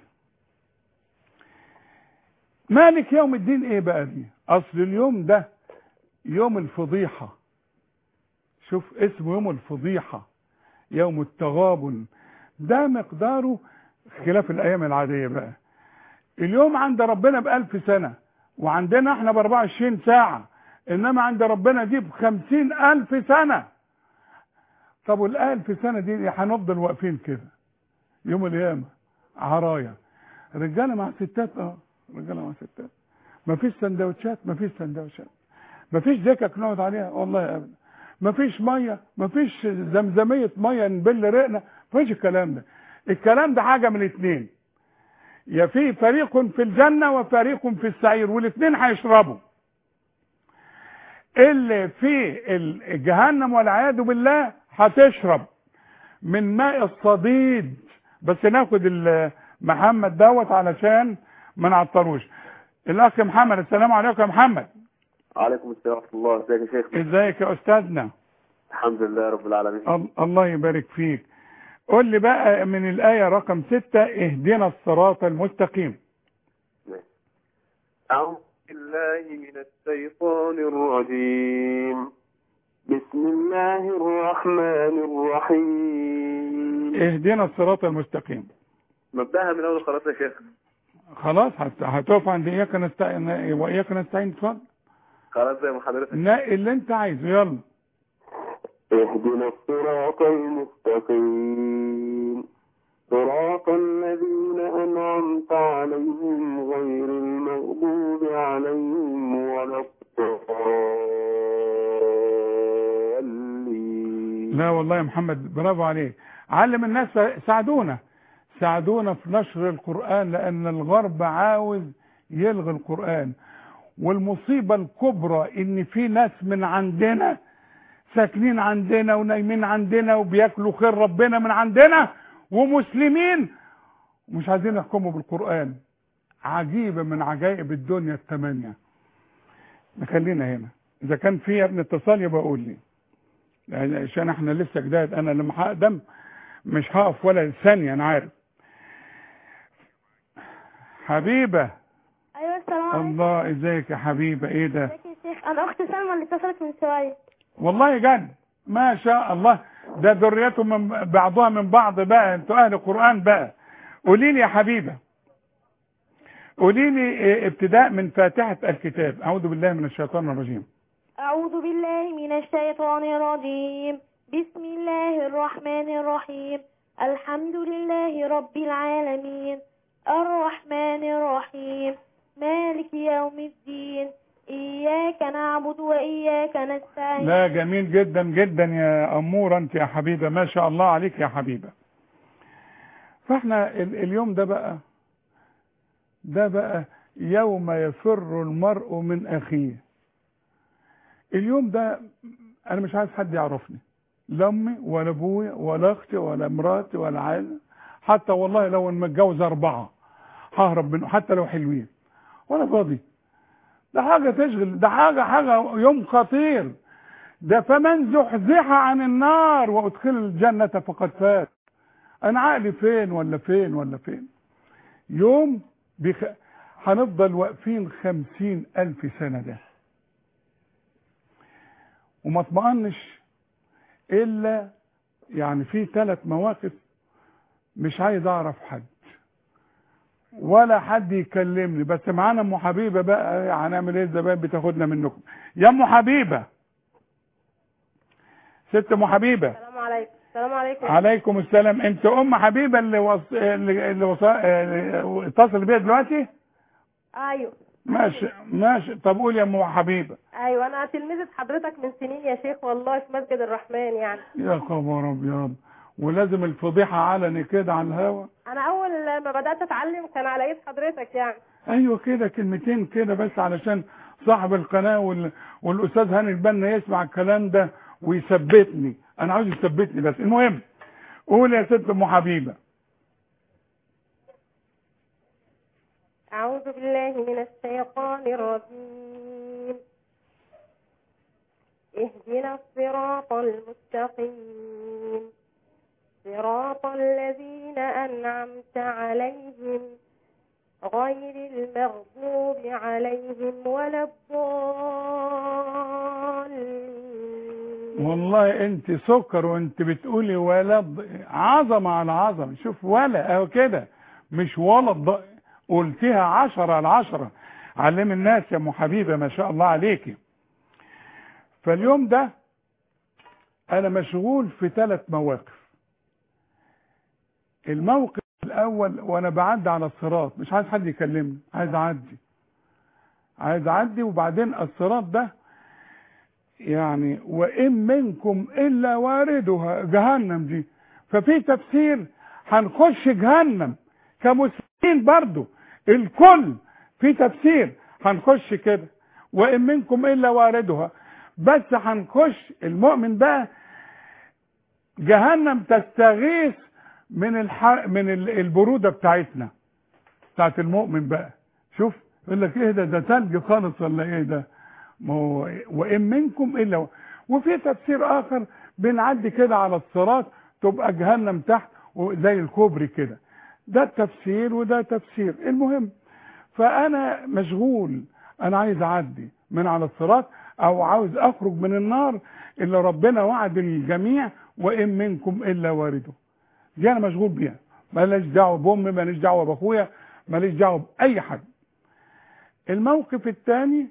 S1: مالك يوم الدين ايه بقى دي اصل اليوم ده يوم الفضيحة شوف اسمه يوم الفضيحة يوم التغابن ده مقداره خلاف الايام العادية بقى اليوم عند ربنا بألف سنة وعندنا احنا باربعة وعشرين ساعة انما عند ربنا دي بخمسين الف سنة طب والالف سنة دي هنفضل واقفين كده يوم القيامة عرايا رجالة مع ستات اه رجالة مع ستات مفيش سندوتشات مفيش سندوتشات مفيش دكك نقعد عليها والله ابدا مفيش ميه مفيش زمزميه ميه نبل رقنا مفيش الكلام ده الكلام ده حاجه من اتنين يا في فريق في الجنه وفريق في السعير والاثنين هيشربوا اللي في ال- جهنم والعياذ بالله هتشرب من ماء الصديد بس ناخد ال- محمد دوت علشان ما نعطلوش الاخ محمد السلام عليكم يا محمد
S5: عليكم السلام ورحمة الله ازيك يا شيخ
S1: ازيك يا استاذنا
S5: الحمد لله رب العالمين
S1: ال- الله يبارك فيك قول لي بقى من الآية رقم ستة اهدنا الصراط المستقيم
S5: أعوذ بالله من الشيطان الرجيم بسم الله الرحمن الرحيم
S1: اهدنا الصراط المستقيم
S5: مبدأها من أول خلاص يا شيخ
S1: خلاص هت- هتقف عند اياك نستعين واياك نستعين اتفضل
S5: خلاص زي ما حضرتك
S1: نقي اللي انت عايزه يلا
S5: اهدنا الصراط المستقيم صراط الذين أنعمت عليهم غير المغضوب عليهم ولا الضالين
S1: لا والله يا محمد برافو عليك علم الناس ساعدونا ساعدونا في نشر القرآن لأن الغرب عاوز يلغي القرآن والمصيبة الكبرى إن في ناس من عندنا ساكنين عندنا ونايمين عندنا وبياكلوا خير ربنا من عندنا ومسلمين ومش عايزين يحكموا بالقرآن عجيبة من عجائب الدنيا الثمانية نخلينا هنا إذا كان في يا ابن اتصال يبقى قول لي يعني عشان احنا لسه جداد انا لما هقدم مش هقف ولا ثانية انا عارف حبيبة
S2: ايوه السلام عليكم
S1: الله ازيك يا حبيبة ايه ده
S2: ازيك يا شيخ انا اخت سلمى اللي اتصلت من شويه
S1: والله جد ما شاء الله ده ذريتهم من بعضها من بعض بقى انتوا اهل قرآن بقى قولي لي يا حبيبة قولي لي اه، ابتداء من فاتحة الكتاب اعوذ بالله من الشيطان الرجيم
S2: أعوذ بالله من الشيطان الرجيم بسم الله الرحمن الرحيم الحمد لله رب العالمين الرحمن الرحيم مالك يوم الدين إياك نعبد وإياك نستعين
S1: لا جميل جدا جدا يا أمورة أنت يا حبيبة ما شاء الله عليك يا حبيبة فاحنا ال- اليوم ده بقى ده بقى يوم يفر المرء من أخيه اليوم ده أنا مش عايز حد يعرفني لا أمي ولا أبويا ولا أختي ولا مراتي ولا عائلة حتى والله لو أنا متجوز أربعة ههرب منه حتى لو حلوين وأنا فاضي ده حاجة تشغل ده حاجة حاجة يوم خطير ده فمن زحزح عن النار وادخل الجنة فقد فات انا عقلي فين ولا فين ولا فين يوم بخ... هنفضل واقفين خمسين الف سنة ده وما اطمئنش الا يعني في ثلاث مواقف مش عايز اعرف حد ولا حد يكلمني بس معانا ام حبيبه بقى هنعمل ايه الزبائن بتاخدنا منكم يا ام حبيبه ست ام حبيبه
S2: السلام عليكم السلام عليكم
S1: عليكم السلام انت ام حبيبه اللي وص... اللي اللي وص... اللي اتصل بيها دلوقتي
S4: ايوه
S1: ماشي ماشي طب قول يا ام حبيبه
S4: ايوه انا تلميذة حضرتك من سنين يا شيخ والله في مسجد الرحمن يعني
S1: يا خبر ابيض ولازم الفضيحه علني كده على الهوا
S4: انا اول ما بدات اتعلم كان على ايد حضرتك يعني
S1: ايوه كده كلمتين كده بس علشان صاحب القناه وال... والاستاذ هاني البنا يسمع الكلام ده ويثبتني انا عاوز يثبتني بس المهم قول يا ست ام حبيبه
S4: اعوذ أعوذ بالله من الشيطان الرجيم اهدنا الصراط المستقيم صراط الذين أنعمت عليهم غير المغضوب عليهم ولا الضالين
S1: والله انت سكر وانت بتقولي ولد عظمة على عظمة شوف ولا اهو كده مش ولد قلتيها عشرة على عشرة علم الناس يا ام حبيبة ما شاء الله عليكي فاليوم ده انا مشغول في ثلاث مواقف الموقف الاول وانا بعدي على الصراط مش عايز حد يكلمني عايز اعدي عايز اعدي وبعدين الصراط ده يعني وان منكم الا واردها جهنم دي ففي تفسير هنخش جهنم كمسلمين برضو الكل في تفسير هنخش كده وان منكم الا واردها بس هنخش المؤمن بقى جهنم تستغيث من الح... من ال- البروده بتاعتنا بتاعت المؤمن بقى شوف يقول لك ايه ده ده ثلج خالص ولا ايه ده ما هو وان منكم الا و... وفي تفسير اخر بنعدي كده على الصراط تبقى جهنم تحت وزي الكوبري كده ده التفسير وده تفسير المهم فانا مشغول انا عايز اعدي من على الصراط او عاوز اخرج من النار اللي ربنا وعد الجميع وان منكم الا وارده دي انا مشغول بيها ماليش دعوه بامي ماليش دعوه باخويا ماليش دعوه باي حد الموقف الثاني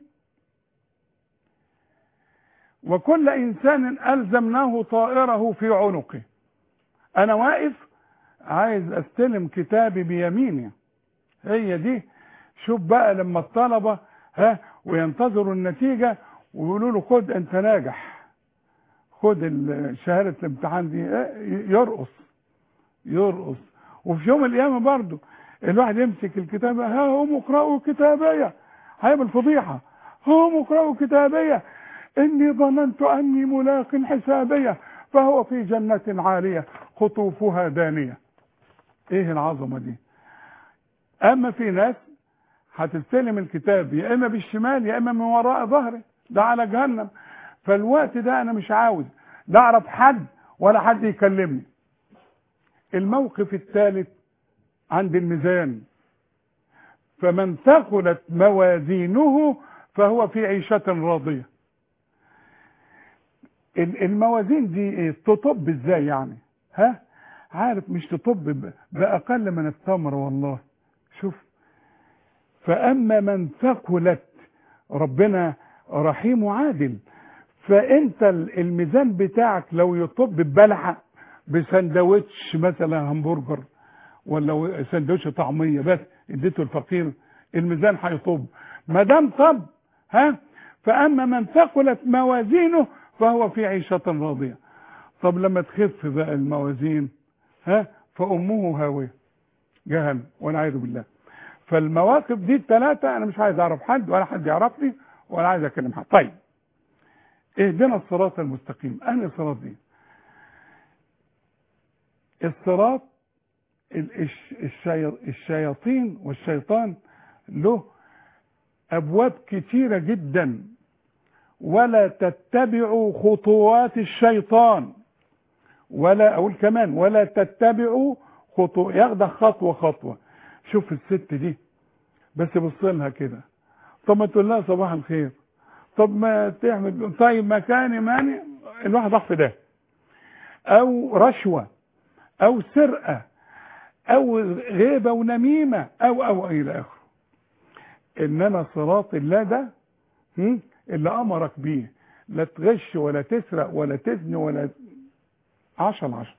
S1: وكل انسان الزمناه طائره في عنقه انا واقف عايز استلم كتابي بيميني هي دي شوف بقى لما الطلبه ها وينتظروا النتيجه ويقولوا له خد انت ناجح خد ال- شهاده الامتحان دي اه، يرقص يرقص وفي يوم القيامه برضه الواحد يمسك الكتاب ها هم اقرأوا كتابية هيعمل فضيحة هم اقرأوا كتابية إني ظننت أني ملاق حسابية فهو في جنة عالية قطوفها دانية إيه العظمة دي أما في ناس هتستلم الكتاب يا إما بالشمال يا إما من وراء ظهري ده على جهنم فالوقت ده أنا مش عاوز لا أعرف حد ولا حد يكلمني الموقف الثالث عند الميزان فمن ثقلت موازينه فهو في عيشة راضية ال- الموازين دي ايه تطب ازاي يعني ها عارف مش تطب ب- باقل من التمر والله شوف فاما من ثقلت ربنا رحيم وعادل فانت ال- الميزان بتاعك لو يطب ببلحه بسندوتش مثلا همبرجر ولا سندوتش طعميه بس اديته الفقير الميزان هيطب ما دام طب ها فاما من ثقلت موازينه فهو في عيشه راضيه طب لما تخف بقى الموازين ها فامه هاويه جهنم والعياذ بالله فالمواقف دي الثلاثه انا مش عايز اعرف حد ولا حد يعرفني ولا عايز اكلم حد طيب اهدنا الصراط المستقيم انهي صراط دي الصراط ال- الش- الشي- الشياطين والشيطان له ابواب كتيره جدا ولا تتبعوا خطوات الشيطان ولا اقول كمان ولا تتبعوا خطو ياخدك خطوه خطوه شوف الست دي بس بص لها كده طب ما تقول لها صباح الخير طب ما تعمل طيب مكاني ماني الواحد راح في ده او رشوه او سرقه او غيبه ونميمه او او الى اخره انما صراط الله ده هم، اللي امرك بيه لا تغش ولا تسرق ولا تزني ولا عشر عشر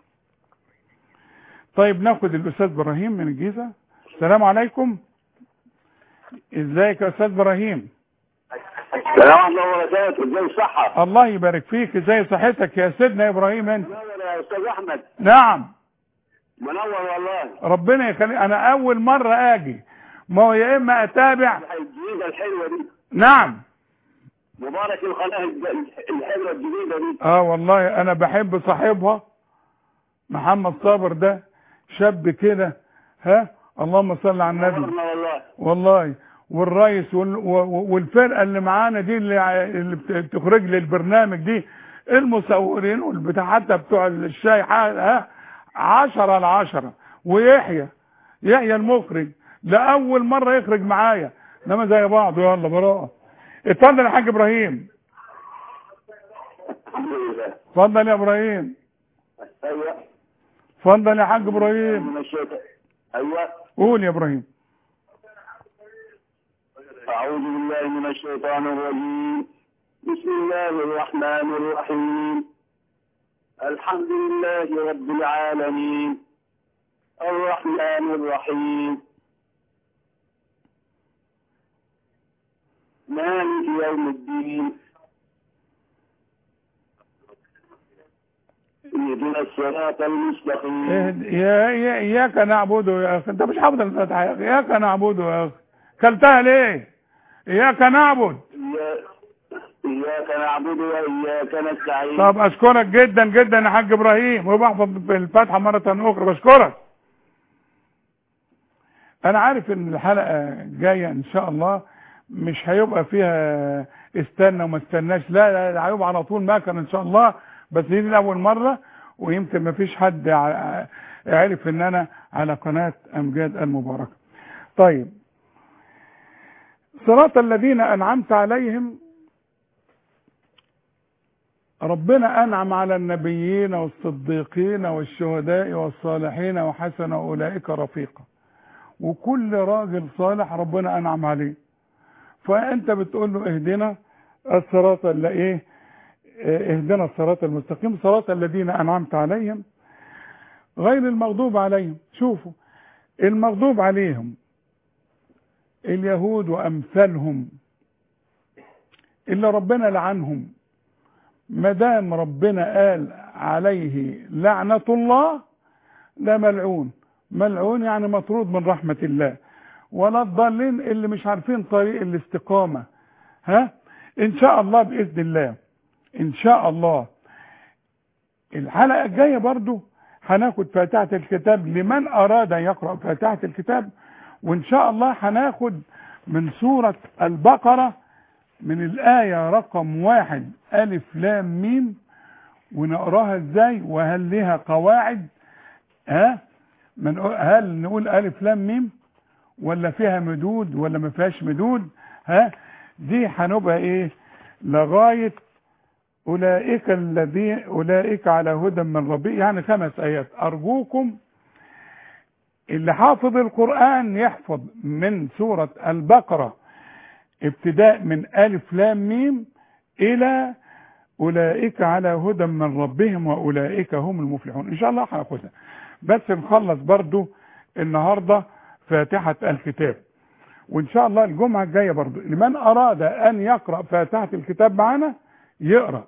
S1: طيب ناخد الاستاذ ابراهيم من الجيزه السلام عليكم ازيك يا استاذ ابراهيم
S3: السلام عليكم وبركاته ازاي الصحة؟
S1: الله يبارك فيك ازاي صحتك يا سيدنا يا ابراهيم انت
S3: منور يا استاذ احمد
S1: نعم
S3: منور والله
S1: ربنا يخليك انا اول مره اجي ما هو يا اما اتابع
S3: الجديدة الحلوة دي
S1: نعم
S3: مبارك القناة الج- الحلوة الجديدة دي
S1: اه والله انا بحب صاحبها محمد صابر ده شاب كده ها اللهم صل على النبي
S3: والله
S1: والله والرئيس وال- و- والفرقه اللي معانا دي اللي ع- اللي بت- بتخرج لي البرنامج دي المصورين والبتاع حتى بتوع الشاي ح- ها عشرة على عشرة ويحيى يحيى المخرج لأول مرة يخرج معايا انما زي بعض يلا براءة اتفضل يا حاج ابراهيم
S5: الحمد لله
S1: اتفضل يا ابراهيم
S5: ايوه
S1: اتفضل يا حاج ابراهيم
S5: من الشيطان ايوه
S1: قول يا ابراهيم
S5: أعوذ بالله من الشيطان الرجيم بسم الله الرحمن الرحيم الحمد لله رب العالمين الرحمن الرحيم مالك يوم الدين اهدنا الصراط المستقيم
S1: اهد- يا يا اياك نعبد يا اخي انت مش حافظ الفاتحه يا اخي اياك نعبد يا اخي كلتها ليه اياك نعبد
S5: إياك- إياك نعبد وإياك نستعين
S1: طب اشكرك جدا جدا يا حاج ابراهيم وبحفظ في الفاتحه مره اخرى بشكرك انا عارف ان الحلقه جايه ان شاء الله مش هيبقى فيها استنى وما استناش لا لا لا، هيبقى على طول مكن ان شاء الله بس دي لاول مره ويمكن ما فيش حد ع- عرف ان انا على قناه امجاد المباركه طيب صراط الذين انعمت عليهم ربنا أنعم على النبيين والصديقين والشهداء والصالحين وحسن أولئك رفيقا وكل راجل صالح ربنا أنعم عليه فأنت بتقول له اهدنا الصراط اللي ايه اه، اهدنا الصراط المستقيم صراط الذين أنعمت عليهم غير المغضوب عليهم شوفوا المغضوب عليهم اليهود وأمثالهم إلا ربنا لعنهم ما دام ربنا قال عليه لعنة الله ده ملعون ملعون يعني مطرود من رحمة الله ولا الضالين اللي مش عارفين طريق الاستقامة ها ان شاء الله بإذن الله ان شاء الله الحلقة الجاية برضو هناخد فاتحة الكتاب لمن أراد أن يقرأ فاتحة الكتاب وإن شاء الله هناخد من سورة البقرة من الآية رقم واحد ألف لام ميم ونقراها ازاي وهل لها قواعد ها من هل نقول ألف لام ميم ولا فيها مدود ولا ما فيهاش مدود ها دي هنبقى ايه لغاية أولئك الذين أولئك على هدى من ربي يعني خمس آيات أرجوكم اللي حافظ القرآن يحفظ من سورة البقرة ابتداء من ألف لام ميم إلى أولئك على هدى من ربهم وأولئك هم المفلحون إن شاء الله هناخدها بس نخلص برضو النهاردة فاتحة الكتاب وإن شاء الله الجمعة الجاية برضو لمن أراد أن يقرأ فاتحة الكتاب معنا يقرأ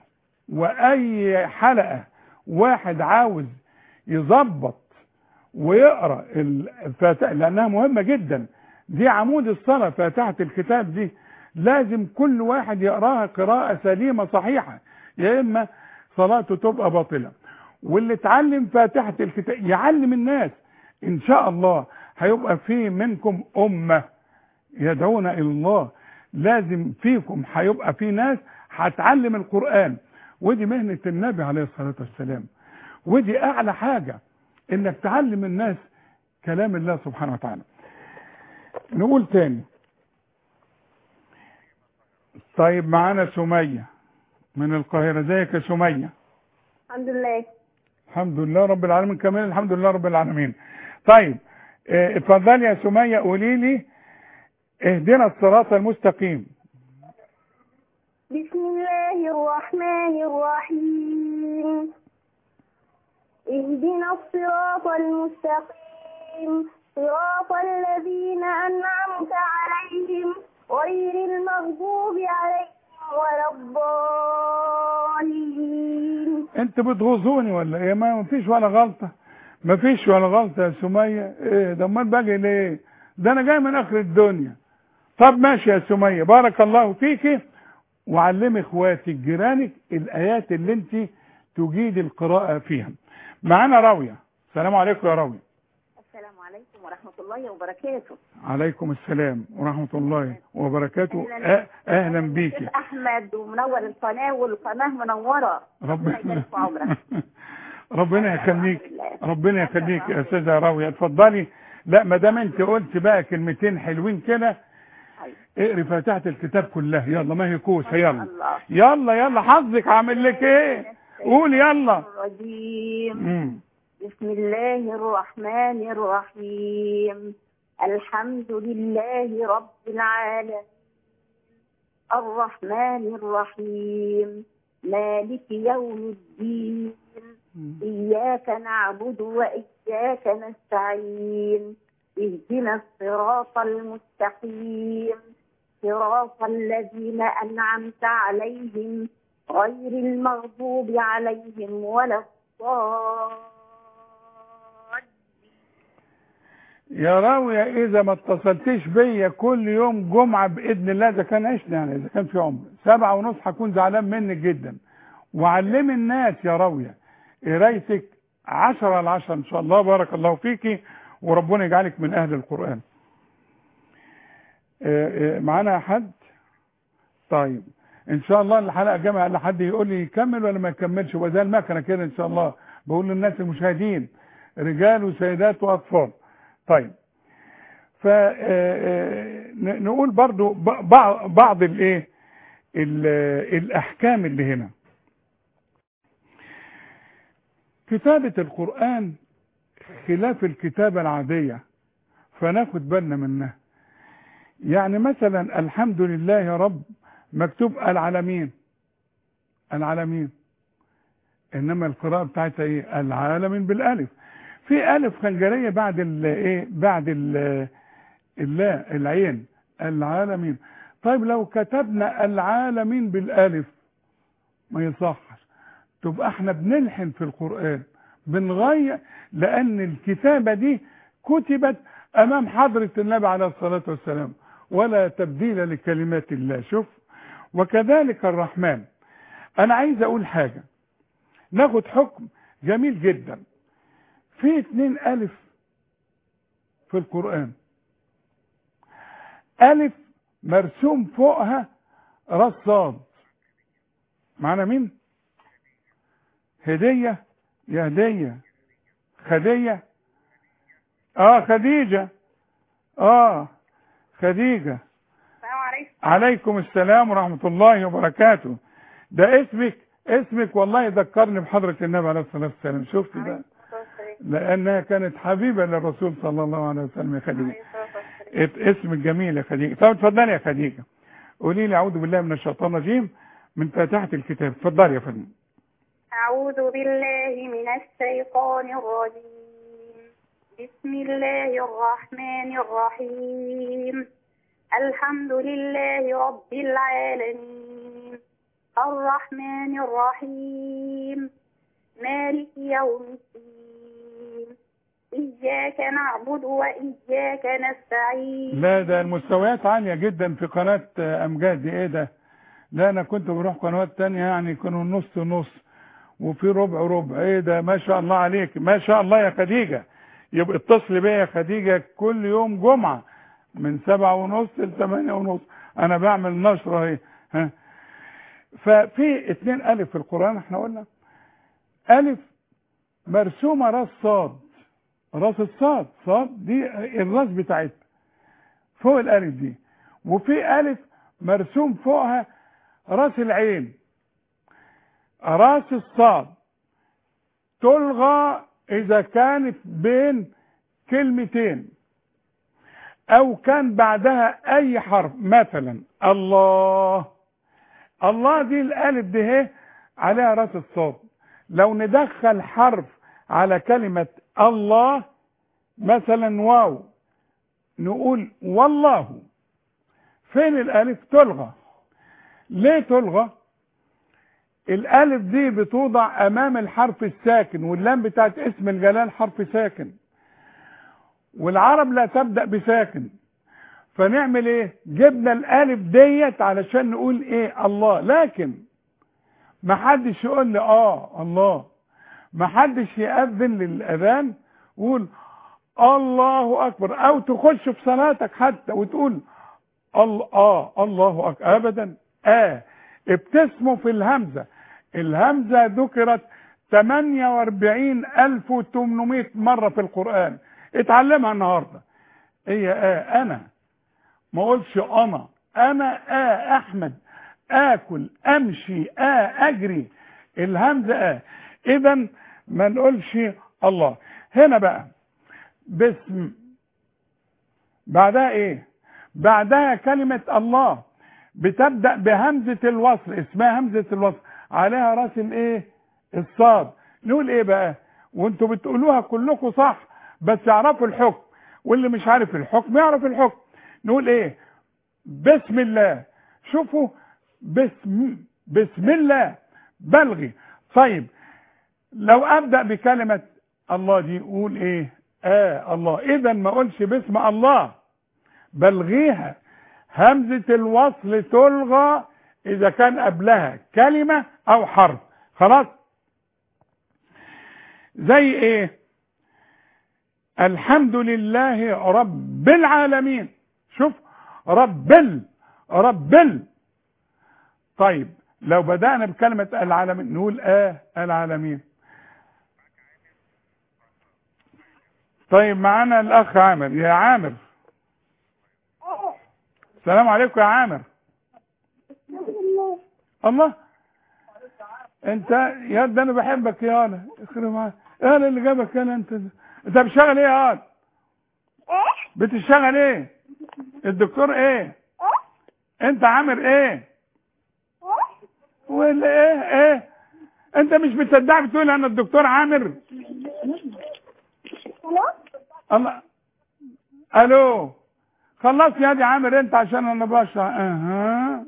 S1: وأي حلقة واحد عاوز يظبط ويقرأ الفاتحة لأنها مهمة جدا دي عمود الصلاة فاتحة الكتاب دي لازم كل واحد يقراها قراءة سليمة صحيحة يا إما صلاته تبقى باطلة واللي اتعلم فاتحة الكتاب يعلم الناس إن شاء الله هيبقى في منكم أمة يدعون إلى الله لازم فيكم هيبقى في ناس هتعلم القرآن ودي مهنة النبي عليه الصلاة والسلام ودي أعلى حاجة إنك تعلم الناس كلام الله سبحانه وتعالى نقول تاني طيب معانا سمية من القاهرة ازيك يا سمية
S2: الحمد لله
S1: الحمد لله رب العالمين كمان الحمد لله رب العالمين طيب اه، اتفضلي يا سمية قولي لي اهدنا الصراط المستقيم
S2: بسم الله الرحمن الرحيم اهدنا الصراط المستقيم صراط الذين أنعمت عليهم غير المغضوب عليهم ولا الضالين
S1: انت بتغزوني ولا ايه ما فيش ولا غلطة ما فيش ولا غلطة يا سمية ايه ده امال باجي ليه ده انا جاي من اخر الدنيا طب ماشي يا سمية بارك الله فيكي وعلمي اخواتك جيرانك الايات اللي انت تجيد القراءة فيها معانا راوية السلام عليكم يا راوية
S2: السلام عليكم
S6: عليكم ورحمة الله وبركاته
S1: عليكم السلام ورحمة الله وبركاته
S6: أهلاً.
S1: أه- أهلا بيكي
S6: الشيخ أحمد ومنور القناة والقناة منورة ربنا
S1: ربنا
S6: يبارك في عمرك
S1: ربنا يخليك
S6: الحمد لله.
S1: ربنا يخليك يا استاذه راويه اتفضلي لا ما دام انت قلت بقى كلمتين حلوين كده
S6: أيوة.
S1: اقري فاتحه الكتاب كلها يلا ما هي كوسه يلا
S6: الله
S1: يلا يلا حظك عامل لك ايه قول يلا
S6: الرجيم
S1: مم.
S6: بسم الله الرحمن الرحيم الحمد لله رب العالمين الرحمن الرحيم مالك يوم الدين إياك نعبد وإياك نستعين اهدنا الصراط المستقيم صراط الذين أنعمت عليهم غير المغضوب عليهم ولا الضالين
S1: يا راوية إذا ما اتصلتيش بيا كل يوم جمعة بإذن الله إذا كان عشنا يعني إذا كان في عمر سبعة ونص هكون زعلان منك جدا وعلمي الناس يا راوية قرايتك عشرة على عشرة إن شاء الله بارك الله فيكي وربنا يجعلك من أهل القرآن آه، آه، معانا حد طيب ان شاء الله الحلقه جامعه اللي حد يقول لي يكمل ولا ما يكملش وزي المكنه كده ان شاء الله بقول للناس المشاهدين رجال وسيدات واطفال طيب ف آه، آه، ن- نقول برضو ب- بعض بعض الايه ال- الاحكام اللي هنا كتابه القران خلاف الكتابه العاديه فناخد بالنا منها يعني مثلا الحمد لله يا رب مكتوب العالمين العالمين انما القراءه بتاعتها ايه العالمين بالالف في الف خنجريه بعد ال ايه بعد ال اللا العين العالمين طيب لو كتبنا العالمين بالالف ما يصحش تبقى احنا بنلحن في القران بنغير لان الكتابه دي كتبت امام حضره النبي عليه الصلاه والسلام ولا تبديل لكلمات الله شوف وكذلك الرحمن انا عايز اقول حاجه ناخد حكم جميل جدا في اتنين الف في القران الف مرسوم فوقها راس صاد معانا مين هديه يا هديه خديه اه خديجه اه خديجه
S6: السلام عليكم
S1: عليكم السلام ورحمة الله وبركاته ده اسمك اسمك والله ذكرني بحضرة النبي عليه الصلاة والسلام شفت ده لأنها كانت حبيبة للرسول صلى الله عليه وسلم يا خديجة ات- اسمك جميل يا خديجة طب اتفضلي يا خديجة قولي لي أعوذ بالله من الشيطان الرجيم من فاتحة الكتاب اتفضلي يا فندم
S6: أعوذ بالله من الشيطان الرجيم بسم الله الرحمن الرحيم الحمد لله رب العالمين الرحمن الرحيم مالك يوم الدين إياك نعبد وإياك نستعين
S1: لا ده المستويات عالية جدا في قناة آه، أمجاد دي ايه ده لا أنا كنت بروح قنوات تانية يعني يكونوا نص نص وفي ربع ربع ايه ده ما شاء الله عليك ما شاء الله يا خديجة يبقى اتصلي بيا يا خديجة كل يوم جمعة من سبعة ونص لثمانية ونص أنا بعمل نشرة اهي ها ففي اتنين ألف في القرآن احنا قلنا ألف مرسومة راس صاد راس الصاد صاد دي الراس بتاعتها فوق الألف دي وفي ألف مرسوم فوقها راس العين راس الصاد تلغى إذا كانت بين كلمتين أو كان بعدها أي حرف مثلا الله الله دي الألف دي اهي عليها راس الصاد لو ندخل حرف على كلمة الله مثلا واو نقول والله فين الألف تلغى ليه تلغى الألف دي بتوضع أمام الحرف الساكن واللام بتاعت اسم الجلال حرف ساكن والعرب لا تبدأ بساكن فنعمل ايه جبنا الالف ديت علشان نقول ايه الله لكن ما حدش يقول لي اه الله ما حدش يأذن للأذان ويقول الله اكبر او تخش في صلاتك حتى وتقول الله اه الله اكبر ابدا اه ابتسموا في الهمزه الهمزه ذكرت 48800 مره في القران اتعلمها النهارده هي اه انا ما اقولش انا انا اه احمد اكل امشي اه اجري الهمزه اه اذا ما نقولش الله هنا بقى باسم بعدها ايه بعدها كلمة الله بتبدأ بهمزة الوصل اسمها همزة الوصل عليها راس الايه الصاد نقول ايه بقى وانتوا بتقولوها كلكم صح بس اعرفوا الحكم واللي مش عارف الحكم يعرف الحكم نقول ايه بسم الله شوفوا بسم بسم الله بلغي طيب لو ابدا بكلمه الله دي قول ايه اه الله اذا ما اقولش باسم الله بلغيها همزه الوصل تلغى اذا كان قبلها كلمه او حرف خلاص زي ايه الحمد لله رب العالمين شوف رب ال رب ال طيب لو بدأنا بكلمة العالمين نقول اه العالمين طيب معانا الاخ عامر يا عامر السلام عليكم يا عامر الله انت يا ده انا بحبك يا انا اخرب معاك ايه اللي جابك هنا انت انت بتشتغل ايه يا انا بتشتغل ايه الدكتور ايه انت عامر ايه ولا ايه ايه انت مش بتصدق بتقول انا الدكتور عامر الله الو خلص يا دي عامر انت عشان انا بشرح اها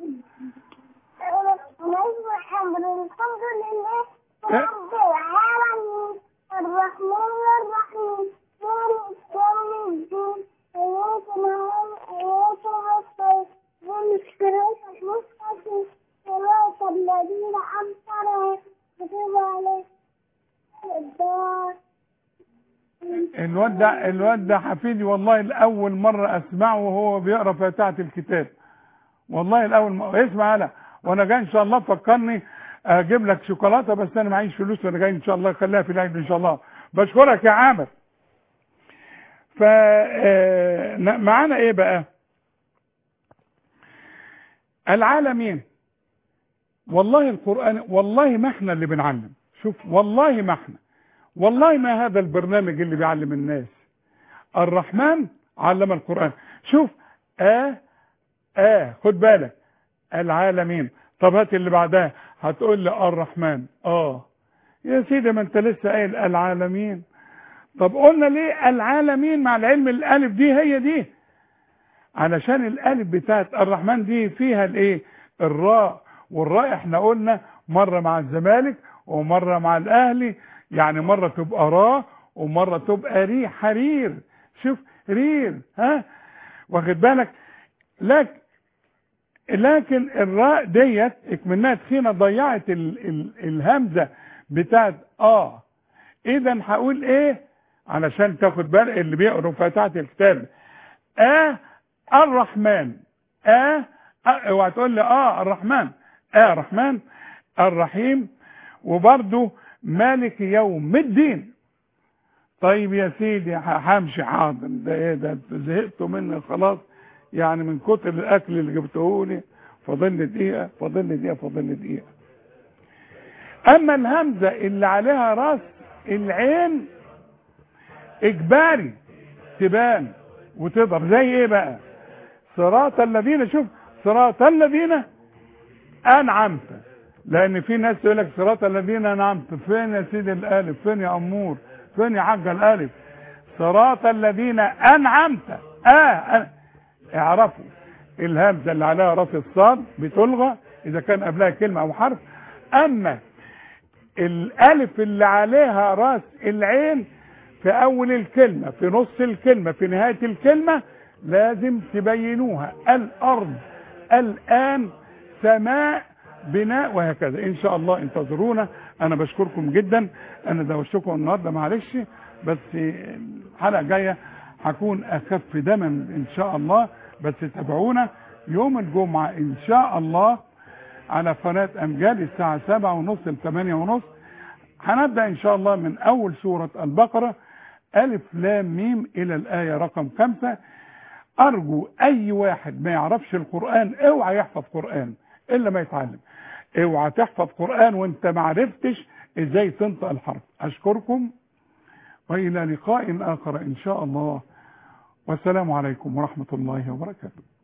S7: الحمد لله رب العالمين الرحمن الرحيم مالك يوم الدين إياك نعبد وإياك نستعين اهدنا الصراط المستقيم صراط الذين أنعمت عليهم غير عليهم الضالين
S1: الواد ده الواد ده حفيدي والله الاول مره اسمعه وهو بيقرا فاتحه الكتاب والله الاول مرة. اسمع انا وانا جاي ان شاء الله فكرني اجيب لك شوكولاته بس انا معيش فلوس وانا جاي ان شاء الله خليها في العيد ان شاء الله بشكرك يا عامر ف آه، معانا ايه بقى العالمين والله القران والله ما احنا اللي بنعلم شوف والله ما احنا والله ما هذا البرنامج اللي بيعلم الناس الرحمن علم القرآن شوف آه آه خد بالك العالمين طب هات اللي بعدها هتقول لي الرحمن اه يا سيدي ما انت لسه قايل العالمين طب قلنا ليه العالمين مع العلم الالف دي هي دي علشان الالف بتاعت الرحمن دي فيها الايه الراء والراء احنا قلنا مره مع الزمالك ومره مع الاهلي يعني مرة تبقى را ومرة تبقى ري حرير شوف رير ها واخد بالك لكن لكن الراء ديت اكمنها تخينه ضيعت ال ال الهمزه بتاعت اه اذا هقول ايه علشان تاخد بالك اللي بيقروا فاتحه الكتاب اه الرحمن اه آه، اوعى تقول لي اه الرحمن اه الرحمن الرحيم وبرده مالك يوم الدين طيب يا سيدي ح- همشي حاضر ده ايه ده انتوا زهقتوا مني خلاص يعني من كتر الاكل اللي جبته لي فاضل لي دقيقه فاضل لي دقيقه فاضل لي دقيقه اما الهمزه اللي عليها راس العين اجباري تبان وتظهر زي ايه بقى صراط الذين شوف صراط الذين انعمت لان في ناس يقول لك صراط الذين انعمت فين يا سيدي الالف فين يا امور فين يا حاج الالف صراط الذين انعمت اه أنا- اعرفوا الهمزه اللي عليها راس الصاد بتلغى اذا كان قبلها كلمه او حرف اما الالف اللي عليها راس العين في اول الكلمه في نص الكلمه في نهايه الكلمه لازم تبينوها الارض الان سماء بناء وهكذا ان شاء الله انتظرونا انا بشكركم جدا انا دوشتكم النهارده معلش بس الحلقه الجايه هكون اخف دما ان شاء الله بس تابعونا يوم الجمعه ان شاء الله على قناه امجاد الساعه سبعة ونص ل 8 ونص هنبدا ان شاء الله من اول سوره البقره الف لام ميم الى الايه رقم خمسة ارجو اي واحد ما يعرفش القران اوعى يحفظ قران الا ما يتعلم اوعى تحفظ قران وانت ما عرفتش ازاي تنطق الحرف اشكركم والى لقاء اخر ان شاء الله والسلام عليكم ورحمه الله وبركاته